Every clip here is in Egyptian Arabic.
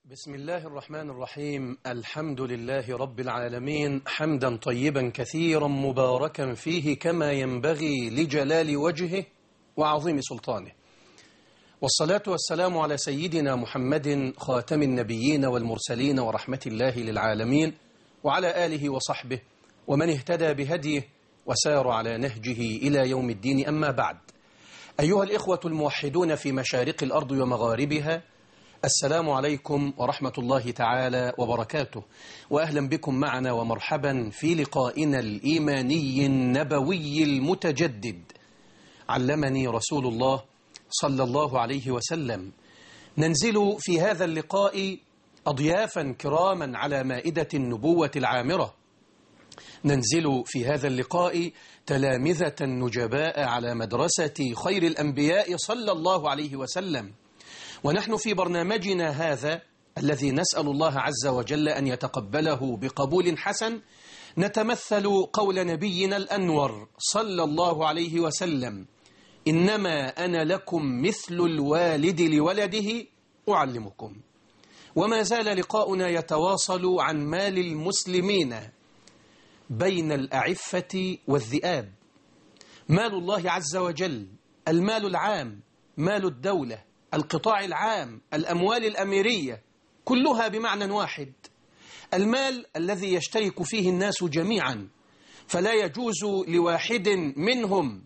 بسم الله الرحمن الرحيم الحمد لله رب العالمين حمدا طيبا كثيرا مباركا فيه كما ينبغي لجلال وجهه وعظيم سلطانه والصلاة والسلام على سيدنا محمد خاتم النبيين والمرسلين ورحمة الله للعالمين وعلى آله وصحبه ومن اهتدى بهديه وسار على نهجه إلى يوم الدين أما بعد أيها الإخوة الموحدون في مشارق الأرض ومغاربها السلام عليكم ورحمة الله تعالى وبركاته وأهلا بكم معنا ومرحبا في لقائنا الإيماني النبوي المتجدد علمني رسول الله صلى الله عليه وسلم ننزل في هذا اللقاء أضيافا كراما على مائدة النبوة العامرة ننزل في هذا اللقاء تلامذة نجباء على مدرسة خير الأنبياء صلى الله عليه وسلم ونحن في برنامجنا هذا الذي نسأل الله عز وجل أن يتقبله بقبول حسن نتمثل قول نبينا الأنور صلى الله عليه وسلم إنما أنا لكم مثل الوالد لولده أعلمكم وما زال لقاؤنا يتواصل عن مال المسلمين بين الأعفة والذئاب مال الله عز وجل المال العام مال الدولة القطاع العام الأموال الأميرية كلها بمعنى واحد المال الذي يشترك فيه الناس جميعا فلا يجوز لواحد منهم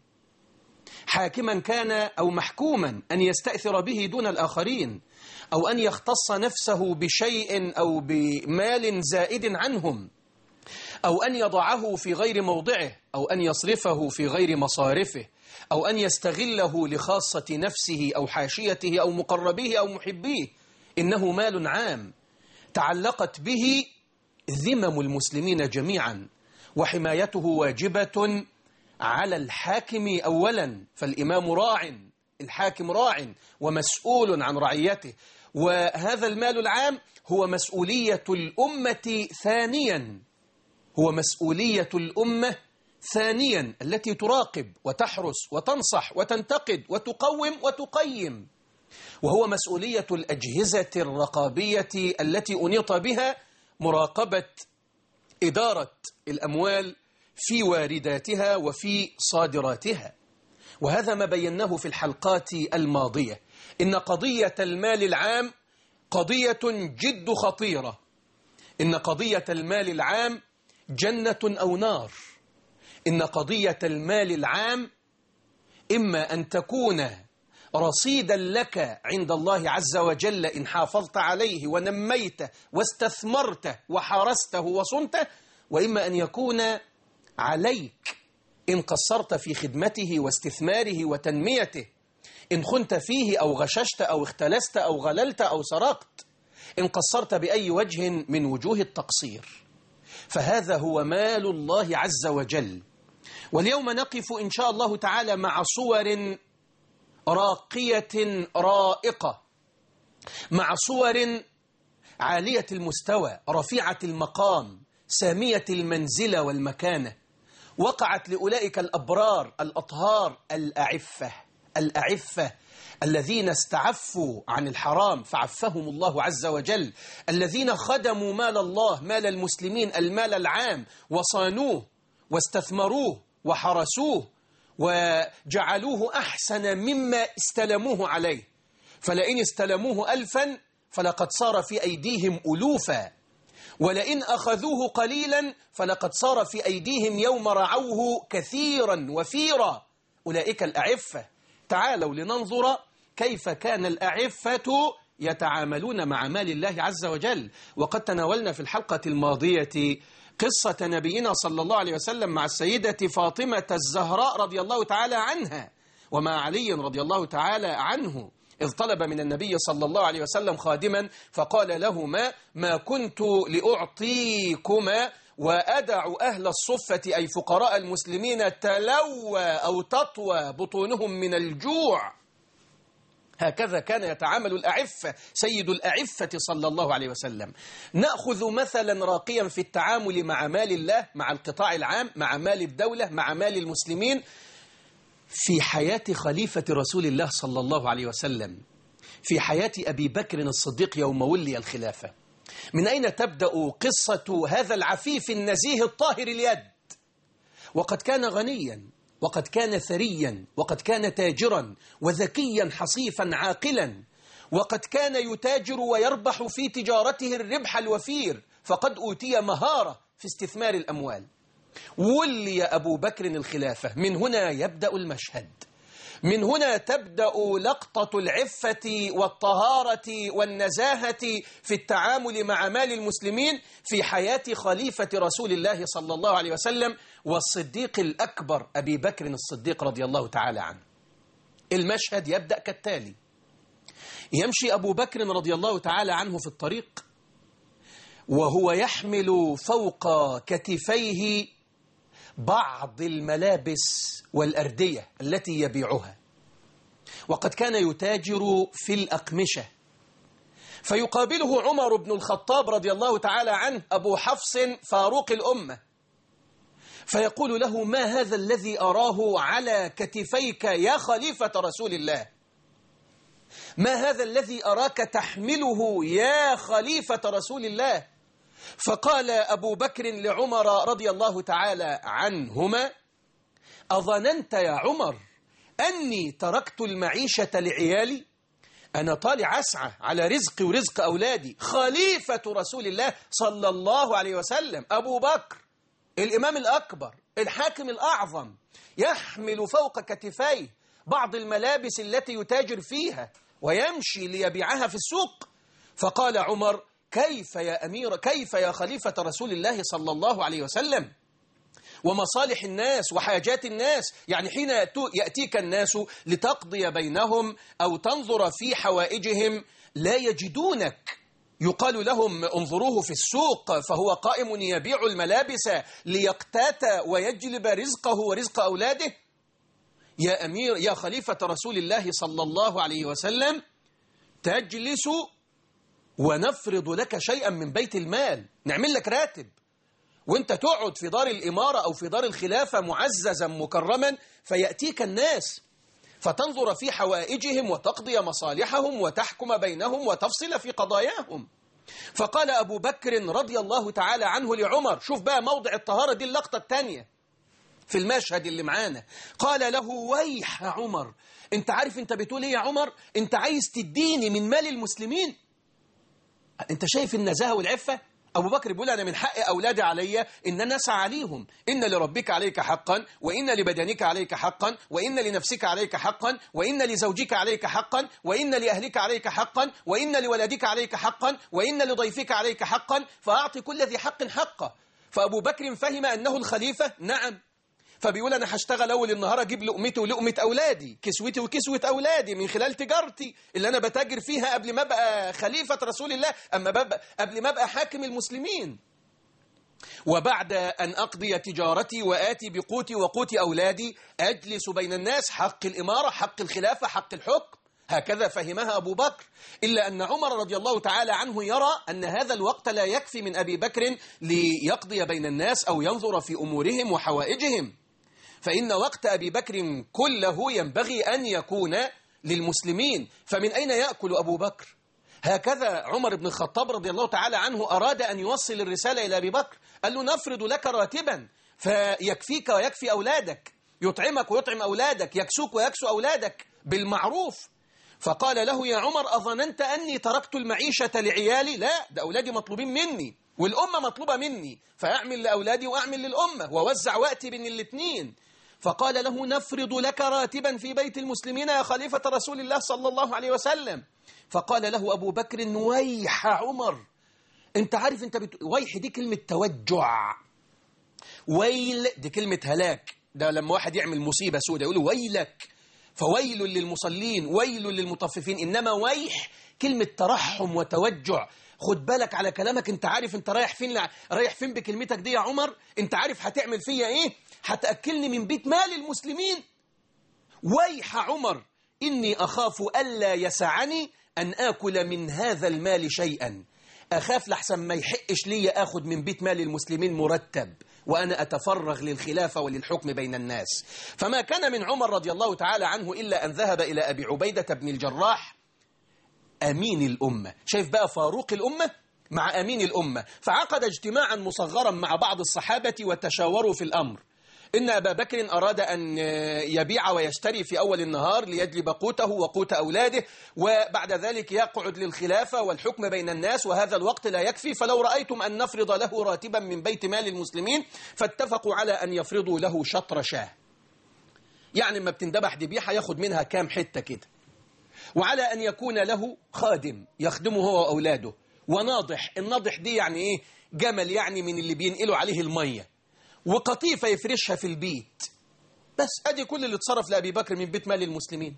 حاكما كان أو محكوما أن يستأثر به دون الآخرين أو أن يختص نفسه بشيء أو بمال زائد عنهم أو أن يضعه في غير موضعه أو أن يصرفه في غير مصارفه أو أن يستغله لخاصة نفسه أو حاشيته أو مقربيه أو محبيه إنه مال عام تعلقت به ذمم المسلمين جميعا وحمايته واجبة على الحاكم أولا فالإمام راع الحاكم راع ومسؤول عن رعيته وهذا المال العام هو مسؤولية الأمة ثانيا هو مسؤولية الأمة ثانيا التي تراقب وتحرس وتنصح وتنتقد وتقوم وتقيم وهو مسؤولية الأجهزة الرقابية التي أنيط بها مراقبة إدارة الأموال في وارداتها وفي صادراتها وهذا ما بيناه في الحلقات الماضية إن قضية المال العام قضية جد خطيرة إن قضية المال العام جنة أو نار إن قضية المال العام إما أن تكون رصيدا لك عند الله عز وجل إن حافظت عليه ونميته واستثمرته وحرسته وصنته وإما أن يكون عليك إن قصرت في خدمته واستثماره وتنميته إن خنت فيه أو غششت أو اختلست أو غللت أو سرقت إن قصرت بأي وجه من وجوه التقصير فهذا هو مال الله عز وجل واليوم نقف إن شاء الله تعالى مع صور راقية رائقة مع صور عالية المستوى رفيعة المقام سامية المنزلة والمكانة وقعت لأولئك الأبرار الأطهار الأعفة الأعفة الذين استعفوا عن الحرام فعفهم الله عز وجل الذين خدموا مال الله مال المسلمين المال العام وصانوه واستثمروه وحرسوه وجعلوه أحسن مما استلموه عليه فلئن استلموه ألفا فلقد صار في أيديهم ألوفا ولئن أخذوه قليلا فلقد صار في أيديهم يوم رعوه كثيرا وفيرا أولئك الأعفة تعالوا لننظر كيف كان الأعفة يتعاملون مع مال الله عز وجل وقد تناولنا في الحلقة الماضية قصة نبينا صلى الله عليه وسلم مع السيدة فاطمة الزهراء رضي الله تعالى عنها ومع علي رضي الله تعالى عنه إذ طلب من النبي صلى الله عليه وسلم خادما فقال لهما ما كنت لأعطيكما وأدع أهل الصفة أي فقراء المسلمين تلوى أو تطوى بطونهم من الجوع هكذا كان يتعامل الأعفة سيد الأعفة صلى الله عليه وسلم نأخذ مثلا راقيا في التعامل مع مال الله مع القطاع العام مع مال الدولة مع مال المسلمين في حياة خليفة رسول الله صلى الله عليه وسلم في حياة أبي بكر الصديق يوم ولي الخلافة من أين تبدأ قصة هذا العفيف النزيه الطاهر اليد وقد كان غنيا وقد كان ثريا وقد كان تاجرا وذكيا حصيفا عاقلا وقد كان يتاجر ويربح في تجارته الربح الوفير فقد أوتي مهارة في استثمار الأموال ولي أبو بكر الخلافة من هنا يبدأ المشهد من هنا تبدأ لقطة العفة والطهارة والنزاهة في التعامل مع مال المسلمين في حياة خليفة رسول الله صلى الله عليه وسلم والصديق الأكبر أبي بكر الصديق رضي الله تعالى عنه المشهد يبدأ كالتالي يمشي أبو بكر رضي الله تعالى عنه في الطريق وهو يحمل فوق كتفيه بعض الملابس والأردية التي يبيعها وقد كان يتاجر في الأقمشة فيقابله عمر بن الخطاب رضي الله تعالى عنه أبو حفص فاروق الأمة فيقول له ما هذا الذي أراه على كتفيك يا خليفة رسول الله ما هذا الذي أراك تحمله يا خليفة رسول الله فقال أبو بكر لعمر رضي الله تعالى عنهما أظننت يا عمر أني تركت المعيشة لعيالي أنا طالع أسعى على رزقي ورزق أولادي خليفة رسول الله صلى الله عليه وسلم أبو بكر الإمام الأكبر الحاكم الأعظم يحمل فوق كتفيه بعض الملابس التي يتاجر فيها ويمشي ليبيعها في السوق فقال عمر كيف يا أمير كيف يا خليفة رسول الله صلى الله عليه وسلم ومصالح الناس وحاجات الناس يعني حين يأتيك الناس لتقضي بينهم أو تنظر في حوائجهم لا يجدونك يقال لهم انظروه في السوق فهو قائم يبيع الملابس ليقتات ويجلب رزقه ورزق أولاده يا أمير يا خليفة رسول الله صلى الله عليه وسلم تجلس ونفرض لك شيئا من بيت المال نعمل لك راتب وانت تقعد في دار الإمارة أو في دار الخلافة معززا مكرما فيأتيك الناس فتنظر في حوائجهم وتقضي مصالحهم وتحكم بينهم وتفصل في قضاياهم فقال أبو بكر رضي الله تعالى عنه لعمر شوف بقى موضع الطهارة دي اللقطة الثانية في المشهد اللي معانا قال له ويح عمر انت عارف انت بتقول ايه يا عمر انت عايز تديني من مال المسلمين انت شايف النزاهة والعفة أبو بكر بيقول أنا من حق أولادي علي إن أنا أسعى عليهم إن لربك عليك حقا وإن لبدنك عليك حقا وإن لنفسك عليك حقا وإن لزوجك عليك حقا وإن لأهلك عليك حقا وإن لولدك عليك حقا وإن لضيفك عليك حقا فأعطي كل ذي حق حقه فأبو بكر فهم أنه الخليفة نعم فبيقول أنا هشتغل أول النهار أجيب لقمتي ولقمة أولادي كسوتي وكسوة أولادي من خلال تجارتي اللي أنا بتاجر فيها قبل ما أبقى خليفة رسول الله أما ببقى قبل ما أبقى حاكم المسلمين وبعد أن أقضي تجارتي وآتي بقوتي وقوت أولادي أجلس بين الناس حق الإمارة حق الخلافة حق الحكم هكذا فهمها أبو بكر إلا أن عمر رضي الله تعالى عنه يرى أن هذا الوقت لا يكفي من أبي بكر ليقضي بين الناس أو ينظر في أمورهم وحوائجهم فإن وقت أبي بكر كله ينبغي أن يكون للمسلمين فمن أين يأكل أبو بكر؟ هكذا عمر بن الخطاب رضي الله تعالى عنه أراد أن يوصل الرسالة إلى أبي بكر قال له نفرض لك راتبا فيكفيك ويكفي أولادك يطعمك ويطعم أولادك يكسوك ويكسو أولادك بالمعروف فقال له يا عمر أظننت أني تركت المعيشة لعيالي لا ده أولادي مطلوبين مني والأمة مطلوبة مني فأعمل لأولادي وأعمل للأمة ووزع وقتي بين الاثنين فقال له نفرض لك راتبا في بيت المسلمين يا خليفة رسول الله صلى الله عليه وسلم فقال له أبو بكر ويح عمر انت عارف انت بت... ويح دي كلمة توجع ويل دي كلمة هلاك ده لما واحد يعمل مصيبة سودة يقول ويلك فويل للمصلين ويل للمطففين إنما ويح كلمة ترحم وتوجع خد بالك على كلامك انت عارف انت رايح فين لع... رايح فين بكلمتك دي يا عمر انت عارف هتعمل فيا ايه هتأكلني من بيت مال المسلمين ويح عمر إني أخاف ألا يسعني أن آكل من هذا المال شيئا أخاف لحسن ما يحقش لي أخذ من بيت مال المسلمين مرتب وأنا أتفرغ للخلافة وللحكم بين الناس فما كان من عمر رضي الله تعالى عنه إلا أن ذهب إلى أبي عبيدة بن الجراح أمين الأمة شايف بقى فاروق الأمة مع أمين الأمة فعقد اجتماعا مصغرا مع بعض الصحابة وتشاوروا في الأمر إن أبا بكر أراد أن يبيع ويشتري في أول النهار ليجلب قوته وقوت أولاده وبعد ذلك يقعد للخلافة والحكم بين الناس وهذا الوقت لا يكفي فلو رأيتم أن نفرض له راتبا من بيت مال المسلمين فاتفقوا على أن يفرضوا له شطر شاه يعني ما بتندبح ذبيحة ياخد منها كام حتة كده وعلى أن يكون له خادم يخدمه هو وأولاده وناضح الناضح دي يعني إيه جمل يعني من اللي بينقلوا عليه المية وقطيفة يفرشها في البيت بس أدي كل اللي اتصرف لأبي بكر من بيت مال المسلمين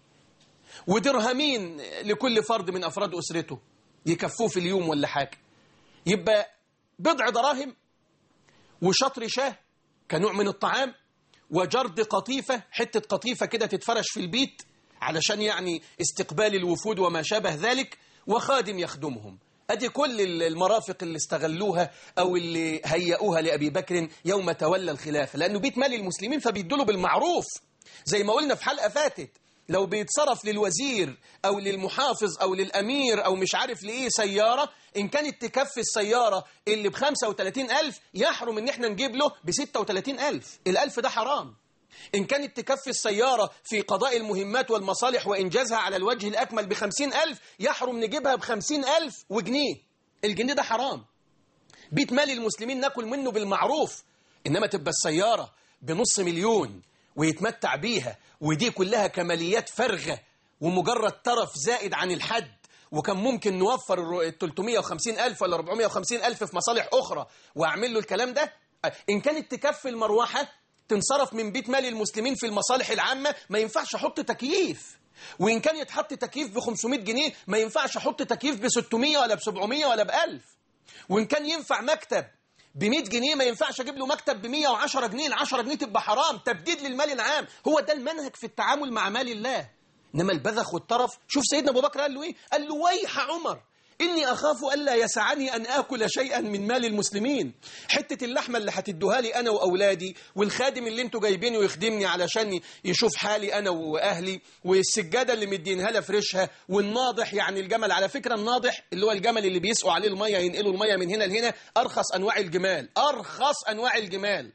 ودرهمين لكل فرد من أفراد أسرته يكفوه في اليوم ولا حاجة يبقى بضع دراهم وشطر شاه كنوع من الطعام وجرد قطيفة حتة قطيفة كده تتفرش في البيت علشان يعني استقبال الوفود وما شابه ذلك وخادم يخدمهم أدي كل المرافق اللي استغلوها أو اللي هيئوها لأبي بكر يوم تولى الخلافة لأنه بيت مال المسلمين فبيدلوا بالمعروف زي ما قلنا في حلقة فاتت لو بيتصرف للوزير أو للمحافظ أو للأمير أو مش عارف لإيه سيارة إن كانت تكفي السيارة اللي ب 35 ألف يحرم إن إحنا نجيب له ب 36 ألف الألف ده حرام إن كانت تكفي السيارة في قضاء المهمات والمصالح وإنجازها على الوجه الأكمل بخمسين ألف يحرم نجيبها بخمسين ألف وجنيه الجنيه ده حرام بيت مال المسلمين ناكل منه بالمعروف إنما تبقى السيارة بنص مليون ويتمتع بيها ودي كلها كماليات فارغة ومجرد طرف زائد عن الحد وكان ممكن نوفر ال 350 ألف ولا 450 ألف في مصالح أخرى وأعمل له الكلام ده إن كانت تكفي المروحة تنصرف من بيت مال المسلمين في المصالح العامة ما ينفعش أحط تكييف وإن كان يتحط تكييف ب 500 جنيه ما ينفعش أحط تكييف ب 600 ولا ب 700 ولا ب 1000 وإن كان ينفع مكتب ب 100 جنيه ما ينفعش أجيب له مكتب ب 110 جنيه ال 10 جنيه تبقى حرام تبديد للمال العام هو ده المنهج في التعامل مع مال الله إنما البذخ والطرف شوف سيدنا أبو بكر قال له إيه قال له ويح عمر إني أخاف ألا يسعني أن آكل شيئا من مال المسلمين حتة اللحمة اللي هتدوها لي أنا وأولادي والخادم اللي انتوا جايبينه يخدمني علشان يشوف حالي أنا وأهلي والسجادة اللي مدينها لها فرشها والناضح يعني الجمل على فكرة الناضح اللي هو الجمل اللي بيسقوا عليه المية ينقلوا المية من هنا لهنا أرخص أنواع الجمال أرخص أنواع الجمال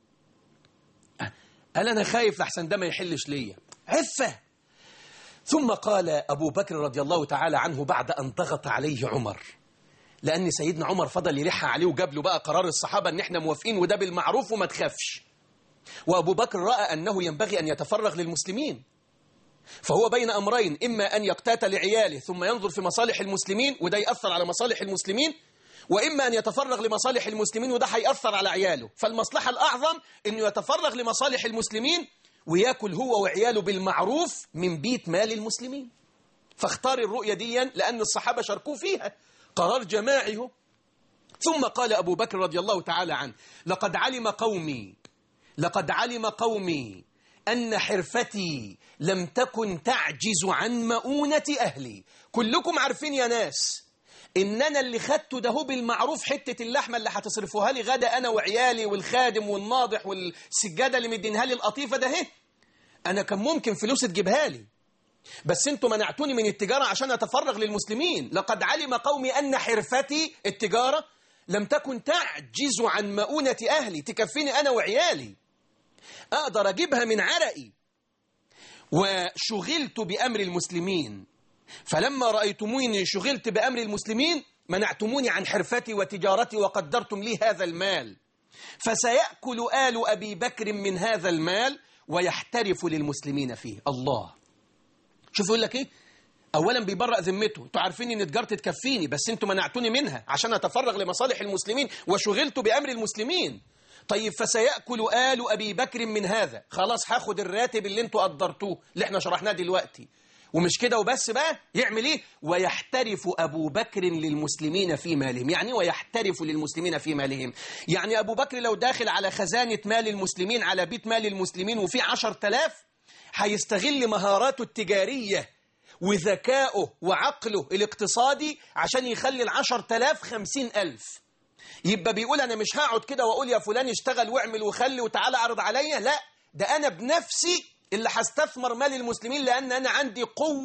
قال أنا خايف لحسن ده ما يحلش ليا عفة ثم قال أبو بكر رضي الله تعالى عنه بعد أن ضغط عليه عمر لأن سيدنا عمر فضل يلح عليه وجاب له بقى قرار الصحابة أن احنا موافقين وده بالمعروف وما تخافش وأبو بكر رأى أنه ينبغي أن يتفرغ للمسلمين فهو بين أمرين إما أن يقتات لعياله ثم ينظر في مصالح المسلمين وده يأثر على مصالح المسلمين وإما أن يتفرغ لمصالح المسلمين وده هيأثر على عياله فالمصلحة الأعظم أنه يتفرغ لمصالح المسلمين وياكل هو وعياله بالمعروف من بيت مال المسلمين فاختار الرؤية دي لأن الصحابة شاركوا فيها قرار جماعي هو. ثم قال أبو بكر رضي الله تعالى عنه لقد علم قومي لقد علم قومي أن حرفتي لم تكن تعجز عن مؤونة أهلي كلكم عارفين يا ناس إن أنا اللي خدته ده بالمعروف حتة اللحمة اللي هتصرفوها لي غدا أنا وعيالي والخادم والناضح والسجادة اللي مدينها لي القطيفة ده هي أنا كان ممكن فلوس تجيبها لي بس انتوا منعتوني من التجارة عشان أتفرغ للمسلمين لقد علم قومي أن حرفتي التجارة لم تكن تعجز عن مؤونة أهلي تكفيني أنا وعيالي أقدر أجيبها من عرقي وشغلت بأمر المسلمين فلما رأيتموني شغلت بأمر المسلمين منعتموني عن حرفتي وتجارتي وقدرتم لي هذا المال فسيأكل آل أبي بكر من هذا المال ويحترف للمسلمين فيه الله شوف يقول لك ايه اولا بيبرأ ذمته انتوا عارفين ان تجارتي تكفيني بس انتوا منعتوني منها عشان اتفرغ لمصالح المسلمين وشغلت بامر المسلمين طيب فسيأكل آل أبي بكر من هذا خلاص هاخد الراتب اللي انتوا قدرتوه اللي احنا شرحناه دلوقتي ومش كده وبس بقى يعمل ايه ويحترف أبو بكر للمسلمين في مالهم يعني ويحترف للمسلمين في مالهم يعني أبو بكر لو داخل على خزانة مال المسلمين على بيت مال المسلمين وفي عشر تلاف هيستغل مهاراته التجارية وذكائه وعقله الاقتصادي عشان يخلي العشر تلاف خمسين ألف يبقى بيقول أنا مش هقعد كده وأقول يا فلان اشتغل واعمل وخلي وتعالى اعرض عليا لا ده أنا بنفسي اللي هستثمر مال المسلمين لأن أنا عندي قوة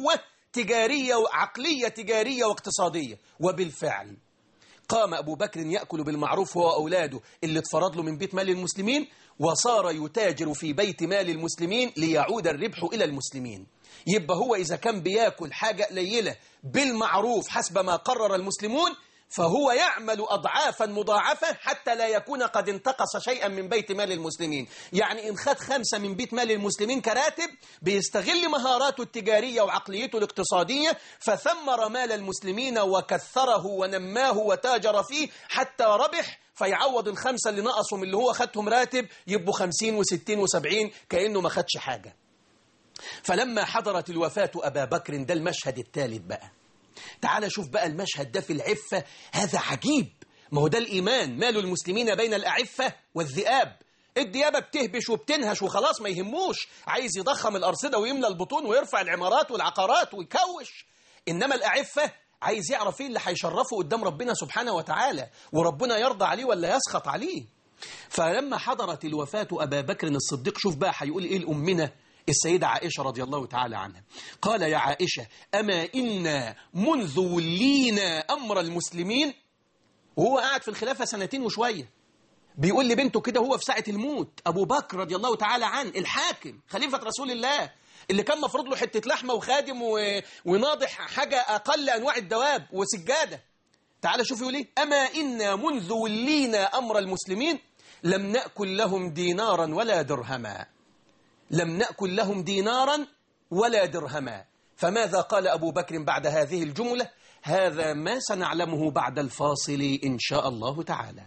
تجارية وعقلية تجارية واقتصادية وبالفعل قام أبو بكر يأكل بالمعروف هو وأولاده اللي اتفرض له من بيت مال المسلمين وصار يتاجر في بيت مال المسلمين ليعود الربح إلى المسلمين يبقى هو إذا كان بياكل حاجة قليلة بالمعروف حسب ما قرر المسلمون فهو يعمل أضعافا مضاعفة حتى لا يكون قد انتقص شيئا من بيت مال المسلمين يعني إن خد خمسة من بيت مال المسلمين كراتب بيستغل مهاراته التجارية وعقليته الاقتصادية فثمر مال المسلمين وكثره ونماه وتاجر فيه حتى ربح فيعوض الخمسة اللي نقصوا من اللي هو خدهم راتب يبقوا خمسين وستين وسبعين كأنه ما خدش حاجة فلما حضرت الوفاة أبا بكر ده المشهد الثالث بقى تعال شوف بقى المشهد ده في العفة هذا عجيب ما هو ده الإيمان مال المسلمين بين الأعفة والذئاب الديابة بتهبش وبتنهش وخلاص ما يهموش عايز يضخم الأرصدة ويملى البطون ويرفع العمارات والعقارات ويكوش إنما الأعفة عايز يعرف ايه اللي هيشرفه قدام ربنا سبحانه وتعالى وربنا يرضى عليه ولا يسخط عليه فلما حضرت الوفاة أبا بكر الصديق شوف بقى هيقول إيه لأمنا السيدة عائشة رضي الله تعالى عنها قال يا عائشة أما إنا منذ ولينا أمر المسلمين وهو قاعد في الخلافة سنتين وشوية بيقول لبنته كده هو في ساعة الموت أبو بكر رضي الله تعالى عنه الحاكم خليفة رسول الله اللي كان مفروض له حتة لحمة وخادم و... وناضح حاجة أقل أنواع الدواب وسجادة تعال شوف يقول ايه أما إنا منذ ولينا أمر المسلمين لم نأكل لهم دينارا ولا درهما لم نأكل لهم دينارا ولا درهما فماذا قال أبو بكر بعد هذه الجملة هذا ما سنعلمه بعد الفاصل إن شاء الله تعالى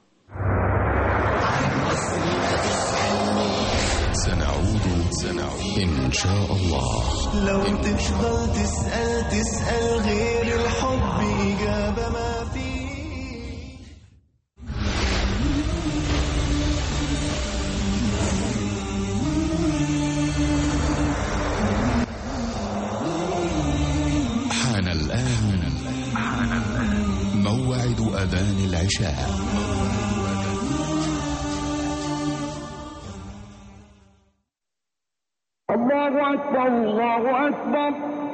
سنعود سنعود إن شاء الله لو تفضل تسأل تسأل غير الحب إجابة ما فيه حان الآن موعد أذان العشاء الله أكبر الله أكبر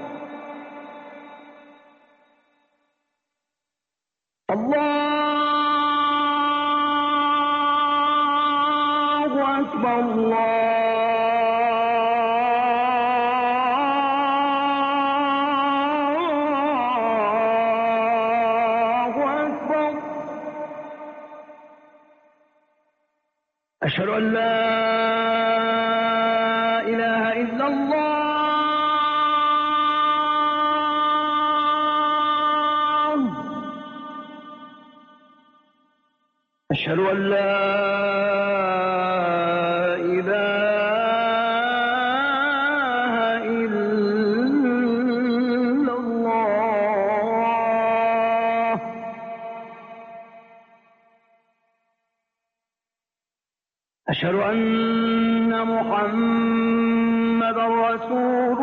الله أكبر الله أكبر أشهد أن لا إله إلا الله أشهد أن لا إله إلا الله أشهد أن محمد رسول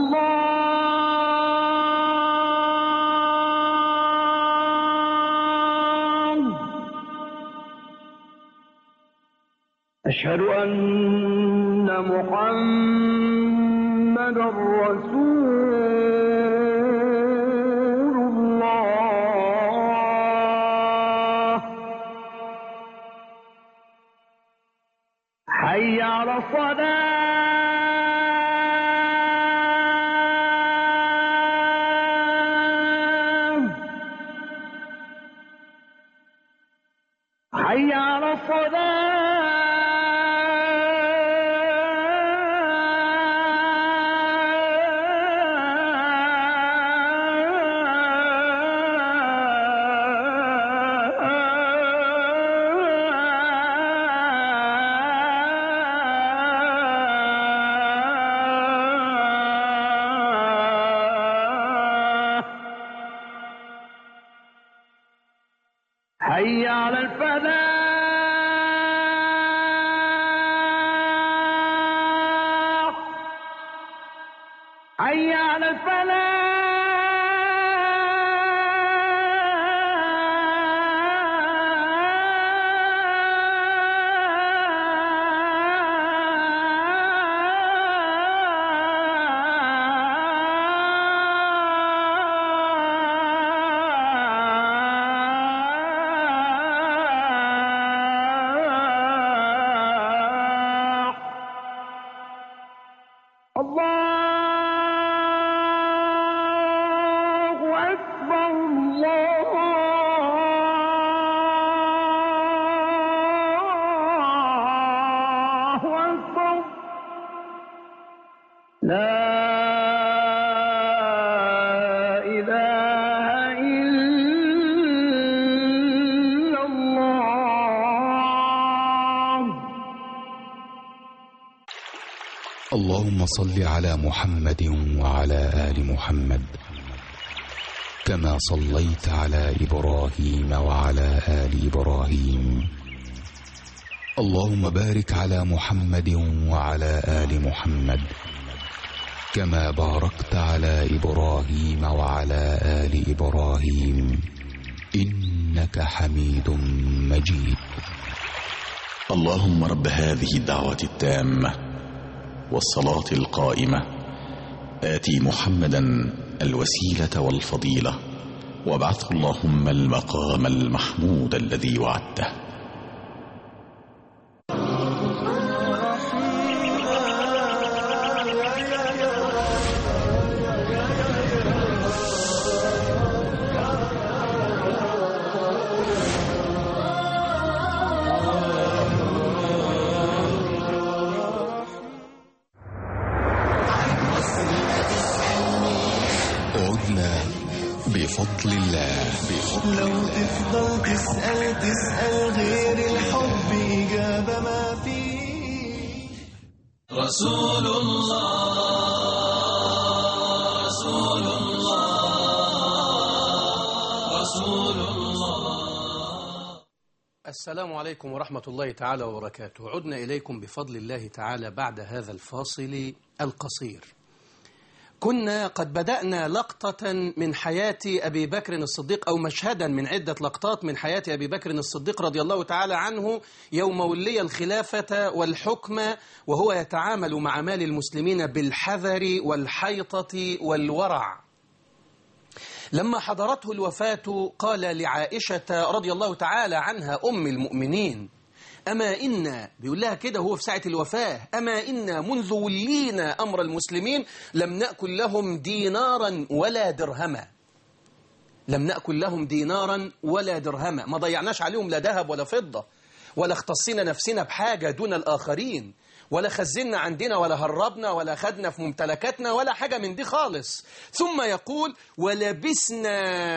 الله أشهد أن محمد رسول الله حي على الصلاة حي على الصلاة حي على الفلاح حي على لا إله إلا الله اللهم صل على محمد وعلى آل محمد كما صليت على إبراهيم وعلى آل إبراهيم اللهم بارك على محمد وعلى آل محمد كما باركت على إبراهيم وعلى آل إبراهيم إنك حميد مجيد اللهم رب هذه الدعوة التامة والصلاة القائمة آتي محمدا الوسيلة والفضيلة وابعثه اللهم المقام المحمود الذي وعدته عدنا بفضل الله بفضل لو تفضل تسأل تسأل غير الحب إجابة ما فيه السلام عليكم ورحمة الله تعالى وبركاته عدنا إليكم بفضل الله تعالى بعد هذا الفاصل القصير كنا قد بدأنا لقطة من حياة أبي بكر الصديق أو مشهدا من عدة لقطات من حياة أبي بكر الصديق رضي الله تعالى عنه يوم ولي الخلافة والحكم وهو يتعامل مع مال المسلمين بالحذر والحيطة والورع لما حضرته الوفاة قال لعائشة رضي الله تعالى عنها أم المؤمنين أما إن بيقول لها كده هو في ساعة الوفاة أما إن منذ ولينا أمر المسلمين لم نأكل لهم دينارا ولا درهما لم نأكل لهم دينارا ولا درهما ما ضيعناش عليهم لا ذهب ولا فضة ولا اختصينا نفسنا بحاجة دون الآخرين ولا خزنا عندنا ولا هربنا ولا خدنا في ممتلكاتنا ولا حاجة من دي خالص ثم يقول ولبسنا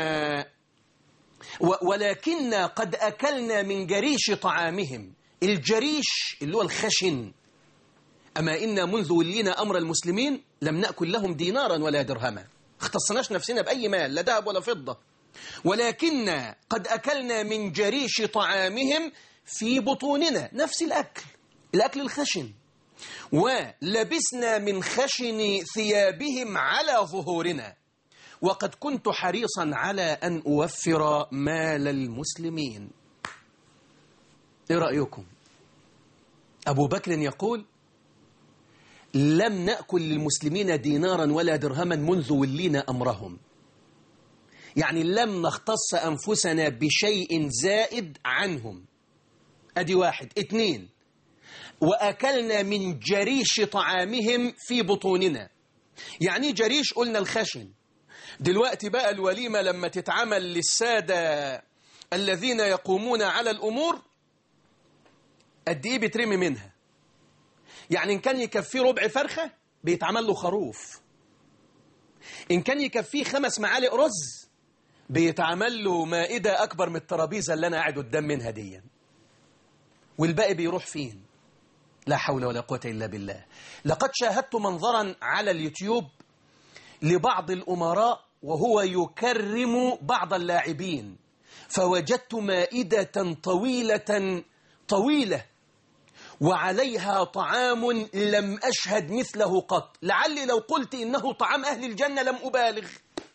و- ولكن قد أكلنا من جريش طعامهم الجريش اللي هو الخشن أما إن منذ ولينا أمر المسلمين لم نأكل لهم دينارا ولا درهما اختصناش نفسنا بأي مال لا ذهب ولا فضة ولكن قد أكلنا من جريش طعامهم في بطوننا نفس الأكل الأكل الخشن ولبسنا من خشن ثيابهم على ظهورنا وقد كنت حريصا على أن أوفر مال المسلمين إيه رأيكم أبو بكر يقول لم نأكل للمسلمين دينارا ولا درهما منذ ولينا أمرهم يعني لم نختص أنفسنا بشيء زائد عنهم أدي واحد اتنين وأكلنا من جريش طعامهم في بطوننا يعني جريش قلنا الخشن دلوقتي بقى الوليمة لما تتعمل للسادة الذين يقومون على الأمور قد إيه بترمي منها يعني إن كان يكفيه ربع فرخة بيتعمل له خروف إن كان يكفيه خمس معالق رز بيتعمل له مائدة أكبر من الترابيزة اللي أنا قاعد قدام منها دي والباقي بيروح فين لا حول ولا قوة إلا بالله لقد شاهدت منظرا على اليوتيوب لبعض الأمراء وهو يكرم بعض اللاعبين فوجدت مائدة طويلة طويلة وعليها طعام لم أشهد مثله قط لعلي لو قلت إنه طعام أهل الجنة لم أبالغ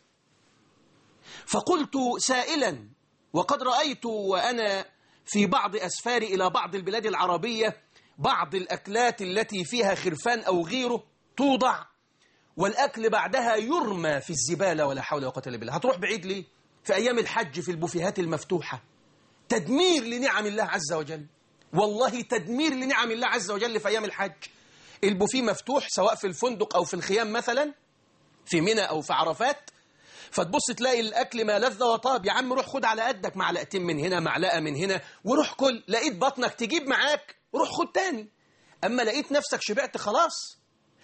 فقلت سائلا وقد رأيت وأنا في بعض أسفاري إلى بعض البلاد العربية بعض الأكلات التي فيها خرفان أو غيره توضع والأكل بعدها يرمى في الزبالة ولا حول ولا قوة إلا بالله هتروح بعيد ليه؟ في أيام الحج في البوفيهات المفتوحة تدمير لنعم الله عز وجل والله تدمير لنعم الله عز وجل في أيام الحج البوفيه مفتوح سواء في الفندق أو في الخيام مثلا في منى أو في عرفات فتبص تلاقي الأكل ما لذ وطاب يا عم روح خد على قدك معلقتين من هنا معلقة من هنا وروح كل لقيت بطنك تجيب معاك روح خد تاني أما لقيت نفسك شبعت خلاص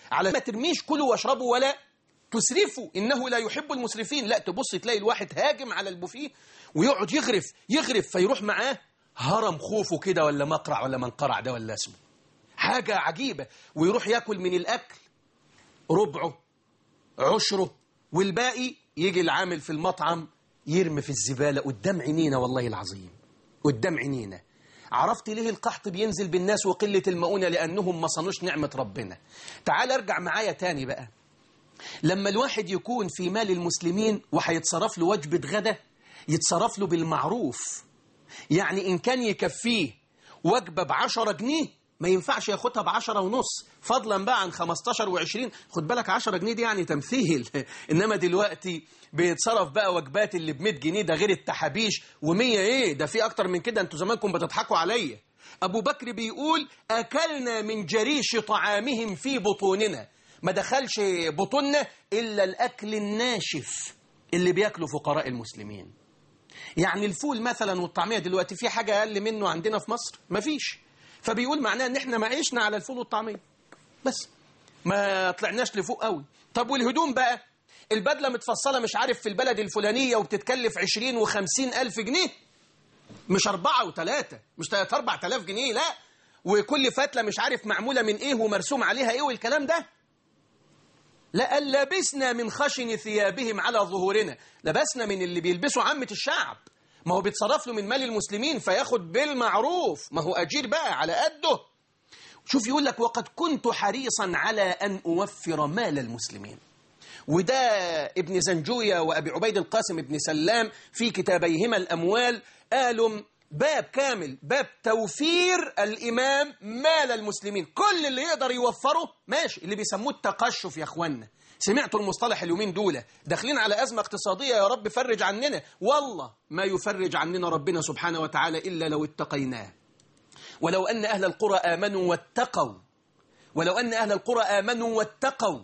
على ما ترميش كلوا واشربوا ولا تسرفوا إنه لا يحب المسرفين لا تبص تلاقي الواحد هاجم على البوفيه ويقعد يغرف يغرف فيروح معاه هرم خوفه كده ولا مقرع ولا منقرع ده ولا اسمه حاجة عجيبة ويروح ياكل من الأكل ربعه عشره والباقي يجي العامل في المطعم يرمي في الزبالة قدام عينينا والله العظيم قدام عينينا عرفت ليه القحط بينزل بالناس وقلة المؤونة لأنهم ما صنوش نعمة ربنا تعال ارجع معايا تاني بقى لما الواحد يكون في مال المسلمين وهيتصرف له وجبة غدا يتصرف له بالمعروف يعني إن كان يكفيه وجبة بعشرة جنيه ما ينفعش ياخدها بعشرة ونص فضلا بقى عن 15 وعشرين خد بالك 10 جنيه دي يعني تمثيل إنما دلوقتي بيتصرف بقى وجبات اللي ب 100 جنيه ده غير التحابيش و100 إيه ده في أكتر من كده أنتوا زمانكم بتضحكوا عليا أبو بكر بيقول أكلنا من جريش طعامهم في بطوننا ما دخلش بطوننا إلا الأكل الناشف اللي بياكلوا فقراء المسلمين يعني الفول مثلا والطعمية دلوقتي في حاجة أقل منه عندنا في مصر مفيش فبيقول معناه ان احنا ما عشنا على الفول والطعمية بس ما طلعناش لفوق قوي طب والهدوم بقى البدلة متفصلة مش عارف في البلد الفلانية وبتتكلف 20 و50 ألف جنيه مش أربعة وثلاثة مش ثلاثة أربع تلاف جنيه لا وكل فتلة مش عارف معمولة من إيه ومرسوم عليها إيه والكلام ده لا لبسنا من خشن ثيابهم على ظهورنا لبسنا من اللي بيلبسوا عامة الشعب ما هو بيتصرف له من مال المسلمين فياخد بالمعروف ما هو أجير بقى على قده شوف يقول لك وقد كنت حريصا على أن أوفر مال المسلمين وده ابن زنجوية وأبي عبيد القاسم ابن سلام في كتابيهما الأموال قالوا باب كامل باب توفير الإمام مال المسلمين كل اللي يقدر يوفره ماشي اللي بيسموه التقشف يا أخوانا سمعتوا المصطلح اليومين دول داخلين على أزمة اقتصادية يا رب فرج عننا والله ما يفرج عننا ربنا سبحانه وتعالى إلا لو اتقيناه ولو أن أهل القرى آمنوا واتقوا ولو أن أهل القرى آمنوا واتقوا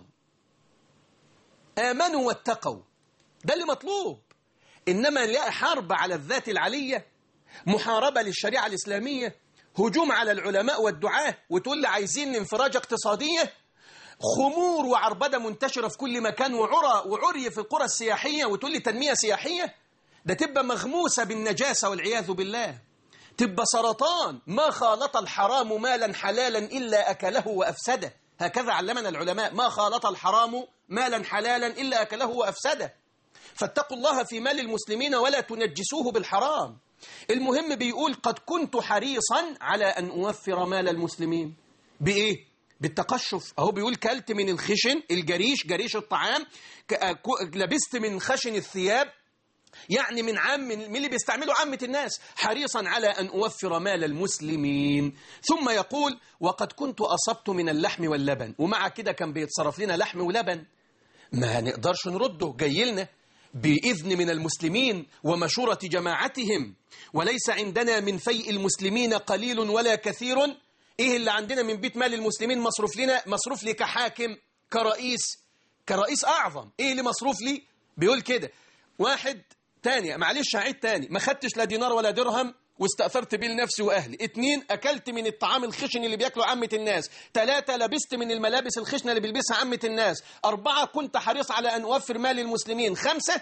آمنوا واتقوا ده اللي مطلوب إنما لا حرب على الذات العلية محاربة للشريعة الإسلامية هجوم على العلماء والدعاة وتقول لي عايزين انفراج اقتصادية خمور وعربدة منتشرة في كل مكان وعرى وعري في القرى السياحية وتقول لي تنمية سياحية ده تبقى مغموسة بالنجاسة والعياذ بالله تبقى سرطان ما خالط الحرام مالا حلالا إلا أكله وأفسده هكذا علمنا العلماء ما خالط الحرام مالا حلالا إلا أكله وأفسده فاتقوا الله في مال المسلمين ولا تنجسوه بالحرام المهم بيقول قد كنت حريصا على أن أوفر مال المسلمين بإيه؟ بالتقشف أهو بيقول كلت من الخشن الجريش جريش الطعام لبست من خشن الثياب يعني من عام من اللي بيستعملوا عامة الناس حريصا على أن أوفر مال المسلمين ثم يقول وقد كنت أصبت من اللحم واللبن ومع كده كان بيتصرف لنا لحم ولبن ما نقدرش نرده جاي لنا بإذن من المسلمين ومشورة جماعتهم وليس عندنا من فيء المسلمين قليل ولا كثير إيه اللي عندنا من بيت مال المسلمين مصروف لنا مصروف لي كحاكم كرئيس كرئيس أعظم إيه اللي مصروف لي بيقول كده واحد تاني معلش هعيد تاني ما خدتش لا دينار ولا درهم واستأثرت بيه لنفسي وأهلي اتنين أكلت من الطعام الخشن اللي بياكله عامة الناس تلاتة لبست من الملابس الخشنة اللي بيلبسها عامة الناس أربعة كنت حريص على أن أوفر مال المسلمين خمسة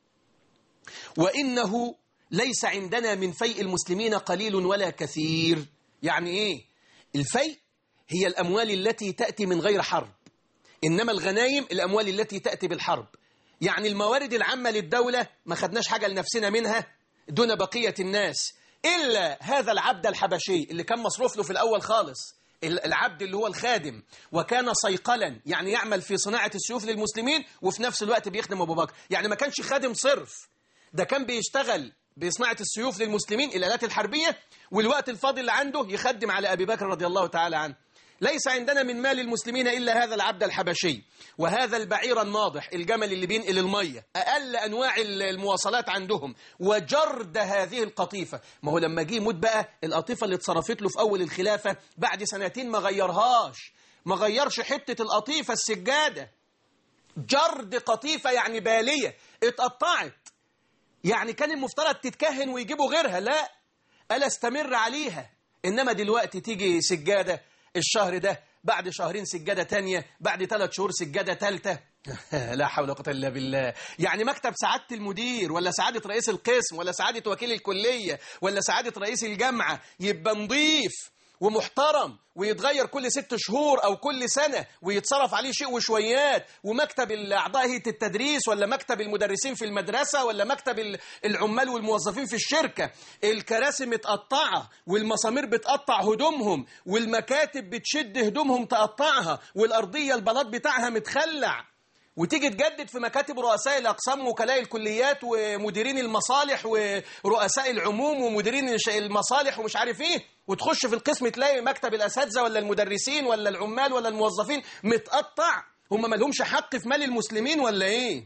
وإنه ليس عندنا من فيء المسلمين قليل ولا كثير يعني إيه الفيء هي الأموال التي تأتي من غير حرب إنما الغنايم الأموال التي تأتي بالحرب يعني الموارد العامة للدولة ما خدناش حاجة لنفسنا منها دون بقية الناس إلا هذا العبد الحبشي اللي كان مصروف له في الأول خالص العبد اللي هو الخادم وكان صيقلا يعني يعمل في صناعة السيوف للمسلمين وفي نفس الوقت بيخدم أبو بكر يعني ما كانش خادم صرف ده كان بيشتغل بصناعة السيوف للمسلمين الآلات الحربية والوقت الفاضل اللي عنده يخدم على أبي بكر رضي الله تعالى عنه ليس عندنا من مال المسلمين إلا هذا العبد الحبشي وهذا البعير الناضح الجمل اللي بينقل المية أقل أنواع المواصلات عندهم وجرد هذه القطيفة ما هو لما جه يموت بقى القطيفة اللي اتصرفت له في أول الخلافة بعد سنتين ما غيرهاش ما غيرش حتة القطيفة السجادة جرد قطيفة يعني بالية اتقطعت يعني كان المفترض تتكهن ويجيبوا غيرها لا ألا استمر عليها إنما دلوقتي تيجي سجادة الشهر ده بعد شهرين سجادة تانية بعد ثلاث شهور سجادة تالتة لا حول ولا قوة إلا بالله يعني مكتب سعادة المدير ولا سعادة رئيس القسم ولا سعادة وكيل الكلية ولا سعادة رئيس الجامعة يبقى نظيف ومحترم ويتغير كل ست شهور أو كل سنة ويتصرف عليه شيء وشويات ومكتب أعضاء هيئة التدريس ولا مكتب المدرسين في المدرسة ولا مكتب ال- العمال والموظفين في الشركة الكراسي متقطعة والمسامير بتقطع هدومهم والمكاتب بتشد هدومهم تقطعها والأرضية البلاط بتاعها متخلع وتيجي تجدد في مكاتب رؤساء الأقسام وكلاء الكليات ومديرين المصالح ورؤساء العموم ومديرين الش- المصالح ومش عارف ايه وتخش في القسم تلاقي مكتب الأساتذة ولا المدرسين ولا العمال ولا الموظفين متقطع هم مالهمش حق في مال المسلمين ولا ايه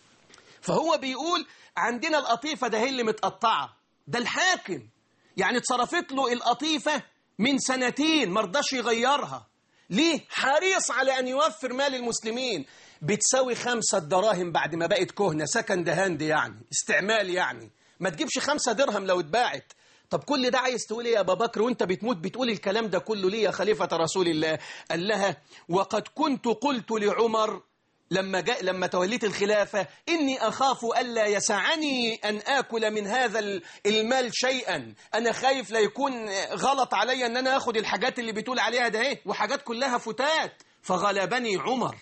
فهو بيقول عندنا القطيفة ده هي اللي متقطعة ده الحاكم يعني اتصرفت له القطيفة من سنتين مرضاش يغيرها ليه؟ حريص على أن يوفر مال المسلمين بتساوي خمسة دراهم بعد ما بقت كهنة سكند هاند يعني استعمال يعني ما تجيبش خمسة درهم لو اتباعت طب كل ده عايز تقول ايه يا ابا بكر وانت بتموت بتقول الكلام ده كله ليه يا خليفة رسول الله قال لها وقد كنت قلت لعمر لما جاء لما توليت الخلافة إني أخاف ألا يسعني أن آكل من هذا ال- المال شيئا أنا خايف لا يكون غلط علي أن أنا أخذ الحاجات اللي بتقول عليها ده إيه وحاجات كلها فتات فغلبني عمر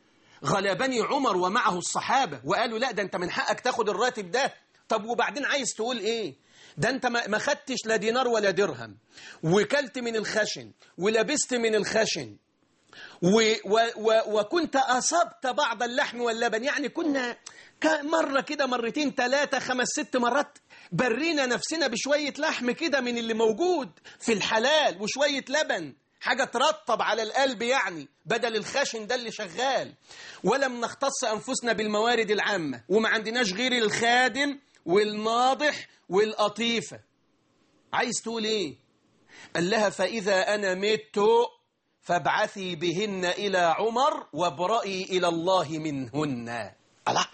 غلبني عمر ومعه الصحابة وقالوا لا ده أنت من حقك تاخد الراتب ده طب وبعدين عايز تقول إيه ده أنت ما ما خدتش لا دينار ولا درهم وكلت من الخشن ولبست من الخشن و و و وكنت أصبت بعض اللحم واللبن يعني كنا ك- مرة كده مرتين ثلاثة خمس ست مرات برينا نفسنا بشوية لحم كده من اللي موجود في الحلال وشوية لبن حاجة ترطب على القلب يعني بدل الخشن ده اللي شغال ولم نختص أنفسنا بالموارد العامة وما عندناش غير الخادم والناضح والقطيفة عايز تقول ايه قال لها فإذا أنا مت فابعثي بهن إلى عمر وابرئي إلى الله منهن الله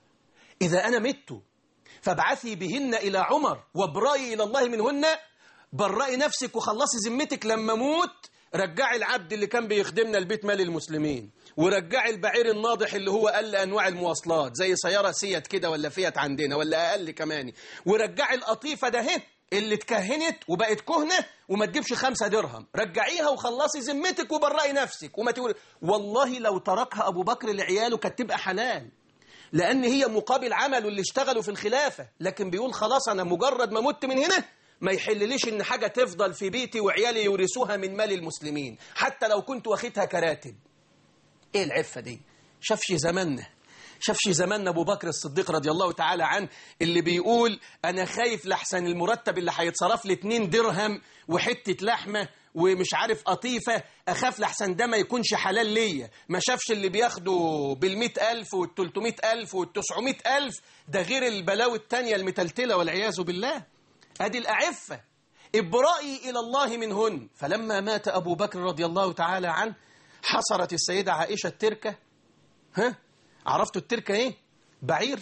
إذا أنا مت فابعثي بهن إلى عمر وابرئي إلى الله منهن برئي نفسك وخلصي ذمتك لما موت رجعي العبد اللي كان بيخدمنا البيت مال المسلمين ورجعي البعير الناضح اللي هو أقل أنواع المواصلات زي سيارة سيت كده ولا فيت عندنا ولا أقل كمان ورجعي القطيفة ده هي اللي اتكهنت وبقت كهنة وما تجيبش خمسة درهم رجعيها وخلصي ذمتك وبرئي نفسك وما تقول والله لو تركها أبو بكر لعياله كانت تبقى حلال لأن هي مقابل عمله اللي اشتغلوا في الخلافة لكن بيقول خلاص أنا مجرد ما مت من هنا ما يحلليش إن حاجة تفضل في بيتي وعيالي يورثوها من مال المسلمين حتى لو كنت واخدها كراتب إيه العفة دي شافش زماننا شافش زماننا أبو بكر الصديق رضي الله تعالى عنه اللي بيقول أنا خايف لحسن المرتب اللي هيتصرف لي 2 درهم وحتة لحمة ومش عارف قطيفة أخاف لحسن ده ما يكونش حلال ليا ما شافش اللي بياخدوا بالمئة ألف والتلتمائة ألف والتسعمائة ألف ده غير البلاوي التانية المتلتلة والعياذ بالله أدي الأعفة إبرائي إلى الله منهن فلما مات أبو بكر رضي الله تعالى عنه حصرت السيدة عائشة التركة ها عرفتوا التركة ايه بعير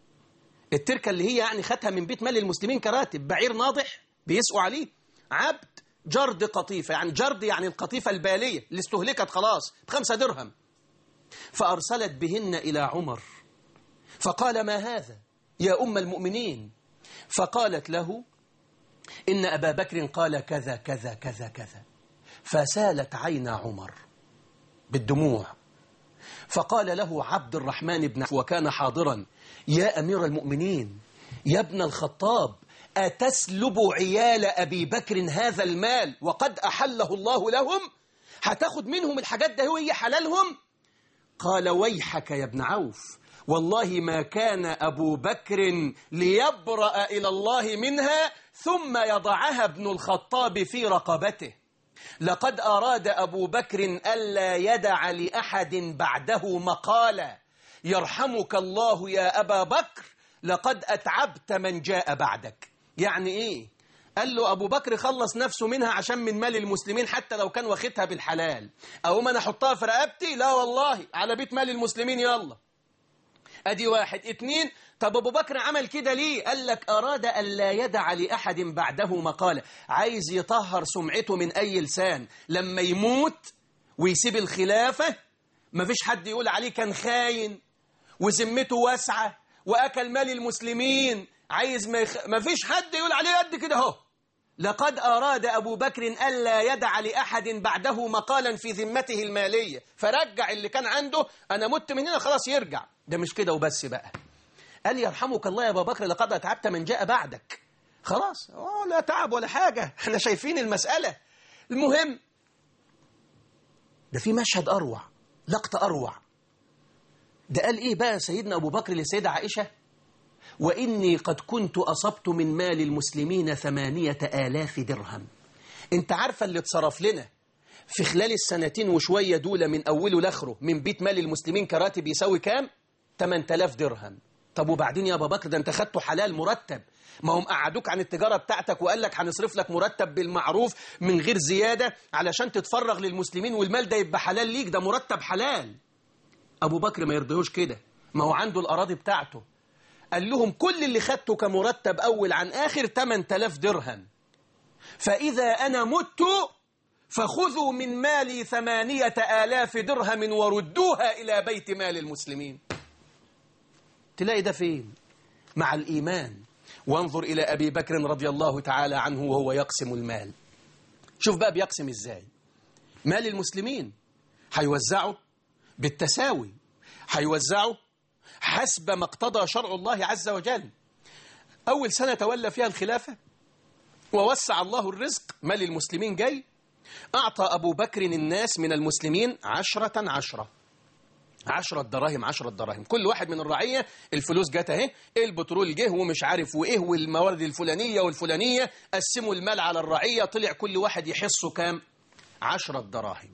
التركة اللي هي يعني خدها من بيت مال المسلمين كراتب بعير ناضح بيسقوا عليه عبد جرد قطيفة يعني جرد يعني القطيفة البالية اللي استهلكت خلاص بخمسة درهم فأرسلت بهن إلى عمر فقال ما هذا يا أم المؤمنين فقالت له إن أبا بكر قال كذا كذا كذا كذا فسالت عين عمر بالدموع فقال له عبد الرحمن بن وكان حاضرا يا أمير المؤمنين يا ابن الخطاب أتسلب عيال أبي بكر هذا المال وقد أحله الله لهم هتاخد منهم الحاجات ده وهي حلالهم قال ويحك يا ابن عوف والله ما كان أبو بكر ليبرأ إلى الله منها ثم يضعها ابن الخطاب في رقبته لقد أراد أبو بكر ألا يدع لأحد بعده مقالا يرحمك الله يا أبا بكر لقد أتعبت من جاء بعدك يعني إيه؟ قال له أبو بكر خلص نفسه منها عشان من مال المسلمين حتى لو كان واخدها بالحلال أو ما أنا أحطها في رقبتي لا والله على بيت مال المسلمين يلا أدي واحد اتنين طب أبو بكر عمل كده ليه قال لك أراد أن لا يدع لأحد بعده مقالة عايز يطهر سمعته من أي لسان لما يموت ويسيب الخلافة مفيش حد يقول عليه كان خاين وذمته واسعة وأكل مال المسلمين عايز ما يخ... مفيش حد يقول عليه قد كده اهو لقد أراد أبو بكر ألا يدع لأحد بعده مقالا في ذمته المالية فرجع اللي كان عنده أنا مت من هنا خلاص يرجع ده مش كده وبس بقى قال يرحمك الله يا أبا بكر لقد أتعبت من جاء بعدك خلاص أوه لا تعب ولا حاجة احنا شايفين المسألة المهم ده في مشهد أروع لقطة أروع ده قال إيه بقى سيدنا أبو بكر للسيدة عائشة وإني قد كنت أصبت من مال المسلمين ثمانية آلاف درهم انت عارفة اللي اتصرف لنا في خلال السنتين وشوية دولة من أوله لآخره من بيت مال المسلمين كراتب يساوي كام 8000 درهم طب وبعدين يا أبا بكر ده انت خدته حلال مرتب ما هم قعدوك عن التجارة بتاعتك وقال لك هنصرف لك مرتب بالمعروف من غير زيادة علشان تتفرغ للمسلمين والمال ده يبقى حلال ليك ده مرتب حلال أبو بكر ما يرضيهوش كده ما هو عنده الأراضي بتاعته قال لهم كل اللي خدته كمرتب أول عن آخر 8000 درهم فإذا أنا مت فخذوا من مالي ثمانية آلاف درهم وردوها إلى بيت مال المسلمين تلاقي ده فين مع الإيمان وانظر إلى أبي بكر رضي الله تعالى عنه وهو يقسم المال شوف بقى بيقسم إزاي مال المسلمين هيوزعه بالتساوي هيوزعه حسب ما اقتضى شرع الله عز وجل أول سنة تولى فيها الخلافة ووسع الله الرزق مال المسلمين جاي أعطى أبو بكر الناس من المسلمين عشرة عشرة عشرة دراهم عشرة دراهم كل واحد من الرعية الفلوس جات اهي البترول جه ومش عارف وايه والموارد الفلانية والفلانية قسموا المال على الرعية طلع كل واحد يحصه كام عشرة دراهم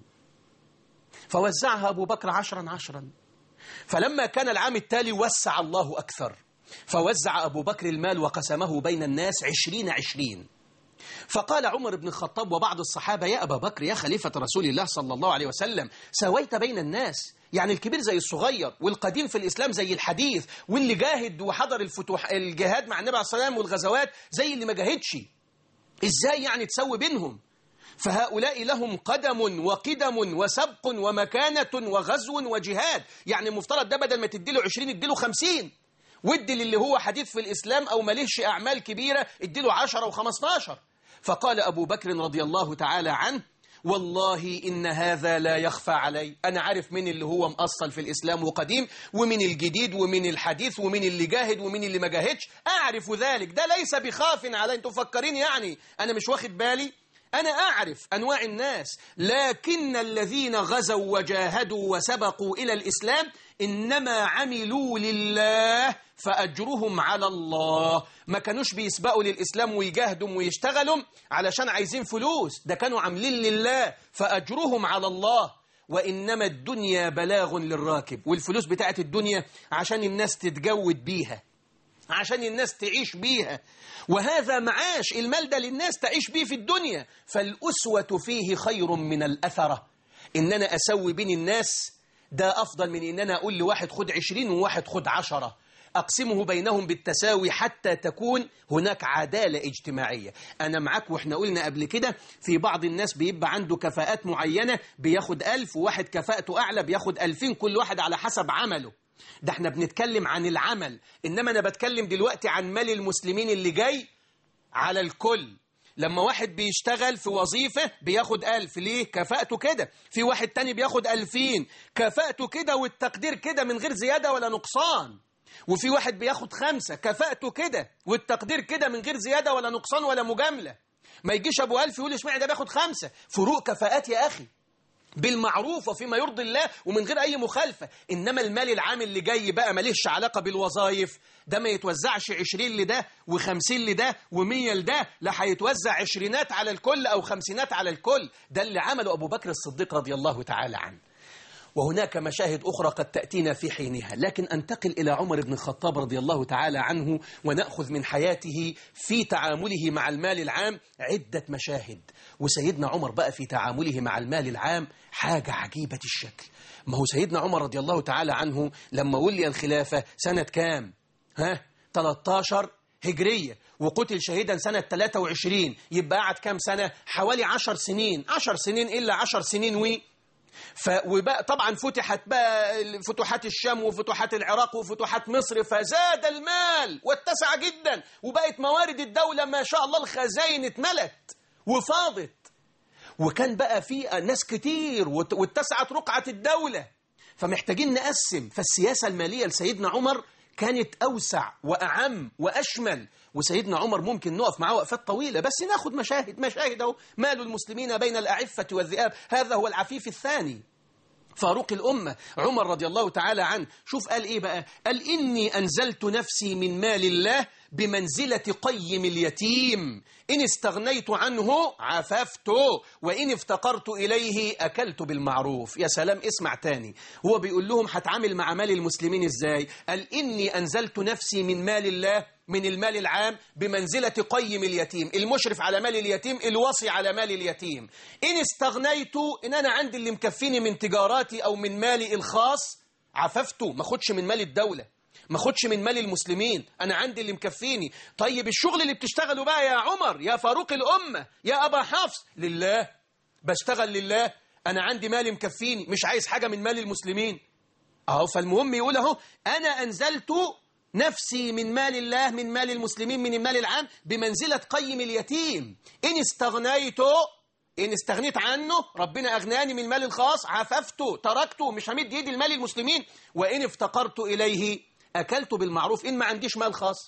فوزعها أبو بكر عشرا عشرا فلما كان العام التالي وسع الله أكثر فوزع أبو بكر المال وقسمه بين الناس عشرين عشرين فقال عمر بن الخطاب وبعض الصحابة يا أبا بكر يا خليفة رسول الله صلى الله عليه وسلم سويت بين الناس يعني الكبير زي الصغير والقديم في الإسلام زي الحديث واللي جاهد وحضر الفتوح الجهاد مع النبي عليه الصلاة والسلام والغزوات زي اللي ما جاهدش إزاي يعني تسوي بينهم فهؤلاء لهم قدم وقدم وسبق ومكانة وغزو وجهاد يعني المفترض ده بدل ما تديله 20 اديله 50 ودي للي هو حديث في الإسلام أو مليش أعمال كبيرة اديله 10 و15 فقال أبو بكر رضي الله تعالى عنه والله إن هذا لا يخفى علي أنا عارف مين اللي هو مأصل في الإسلام وقديم ومن الجديد ومن الحديث ومن اللي جاهد ومن اللي ما جاهدش أعرف ذلك ده ليس بخاف علي أنتوا فكرين يعني أنا مش واخد بالي أنا أعرف أنواع الناس لكن الذين غزوا وجاهدوا وسبقوا إلى الإسلام إنما عملوا لله فأجرهم على الله ما كانوش بيسبقوا للإسلام ويجاهدوا ويشتغلوا علشان عايزين فلوس ده كانوا عاملين لله فأجرهم على الله وإنما الدنيا بلاغ للراكب والفلوس بتاعت الدنيا عشان الناس تتجود بيها عشان الناس تعيش بيها وهذا معاش المال ده للناس تعيش بيه في الدنيا فالأسوة فيه خير من الأثرة إن أنا أسوي بين الناس ده أفضل من إن أنا أقول لواحد خد عشرين وواحد خد عشرة أقسمه بينهم بالتساوي حتى تكون هناك عدالة اجتماعية أنا معاك وإحنا قلنا قبل كده في بعض الناس بيبقى عنده كفاءات معينة بياخد ألف وواحد كفاءته أعلى بياخد ألفين كل واحد على حسب عمله ده احنا بنتكلم عن العمل إنما أنا بتكلم دلوقتي عن مال المسلمين اللي جاي على الكل لما واحد بيشتغل في وظيفة بياخد ألف ليه؟ كفاءته كده في واحد تاني بياخد ألفين كفاءته كده والتقدير كده من غير زيادة ولا نقصان وفي واحد بياخد خمسة كفاءته كده والتقدير كده من غير زيادة ولا نقصان ولا مجاملة ما يجيش أبو ألف يقول اشمعنى ده بياخد خمسة فروق كفاءات يا أخي بالمعروف وفيما يرضي الله ومن غير أي مخالفة إنما المال العام اللي جاي بقى ماليش علاقة بالوظائف ده ما يتوزعش عشرين لده وخمسين لده ومية لده لا هيتوزع عشرينات على الكل أو خمسينات على الكل ده اللي عمله أبو بكر الصديق رضي الله تعالى عنه وهناك مشاهد أخرى قد تأتينا في حينها لكن أنتقل إلى عمر بن الخطاب رضي الله تعالى عنه ونأخذ من حياته في تعامله مع المال العام عدة مشاهد وسيدنا عمر بقى في تعامله مع المال العام حاجة عجيبة الشكل ما هو سيدنا عمر رضي الله تعالى عنه لما ولي الخلافة سنة كام؟ ها؟ 13 هجرية وقتل شهيدا سنة 23 يبقى قعد كام سنة؟ حوالي 10 سنين 10 سنين إلا 10 سنين وي ف وبقى طبعا فتحت بقى فتوحات الشام وفتوحات العراق وفتوحات مصر فزاد المال واتسع جدا وبقت موارد الدولة ما شاء الله الخزائن اتملت وفاضت وكان بقى في ناس كتير وات- واتسعت رقعة الدولة فمحتاجين نقسم فالسياسة المالية لسيدنا عمر كانت أوسع وأعم وأشمل وسيدنا عمر ممكن نقف معاه وقفات طويلة بس ناخد مشاهد مشاهد أهو مال المسلمين بين الأعفة والذئاب هذا هو العفيف الثاني فاروق الأمة عمر رضي الله تعالى عنه شوف قال إيه بقى قال إني أنزلت نفسي من مال الله بمنزلة قيم اليتيم إن استغنيت عنه عففت وإن افتقرت إليه أكلت بالمعروف يا سلام اسمع تاني هو بيقول لهم هتعامل مع مال المسلمين إزاي قال إني أنزلت نفسي من مال الله من المال العام بمنزلة قيم اليتيم المشرف على مال اليتيم الوصي على مال اليتيم إن استغنيت إن أنا عندي اللي مكفيني من تجاراتي أو من مالي الخاص عففت ما خدش من مال الدولة ما خدش من مال المسلمين أنا عندي اللي مكفيني طيب الشغل اللي بتشتغله بقى يا عمر يا فاروق الأمة يا أبا حفص لله بشتغل لله أنا عندي مالي مكفيني مش عايز حاجة من مال المسلمين أهو فالمهم يقول أهو أنا أنزلت نفسي من مال الله من مال المسلمين من المال العام بمنزلة قيم اليتيم إن استغنيت إن استغنيت عنه ربنا أغناني من المال الخاص عففته تركته مش همد يدي المال المسلمين وإن افتقرت إليه أكلت بالمعروف إن ما عنديش مال خاص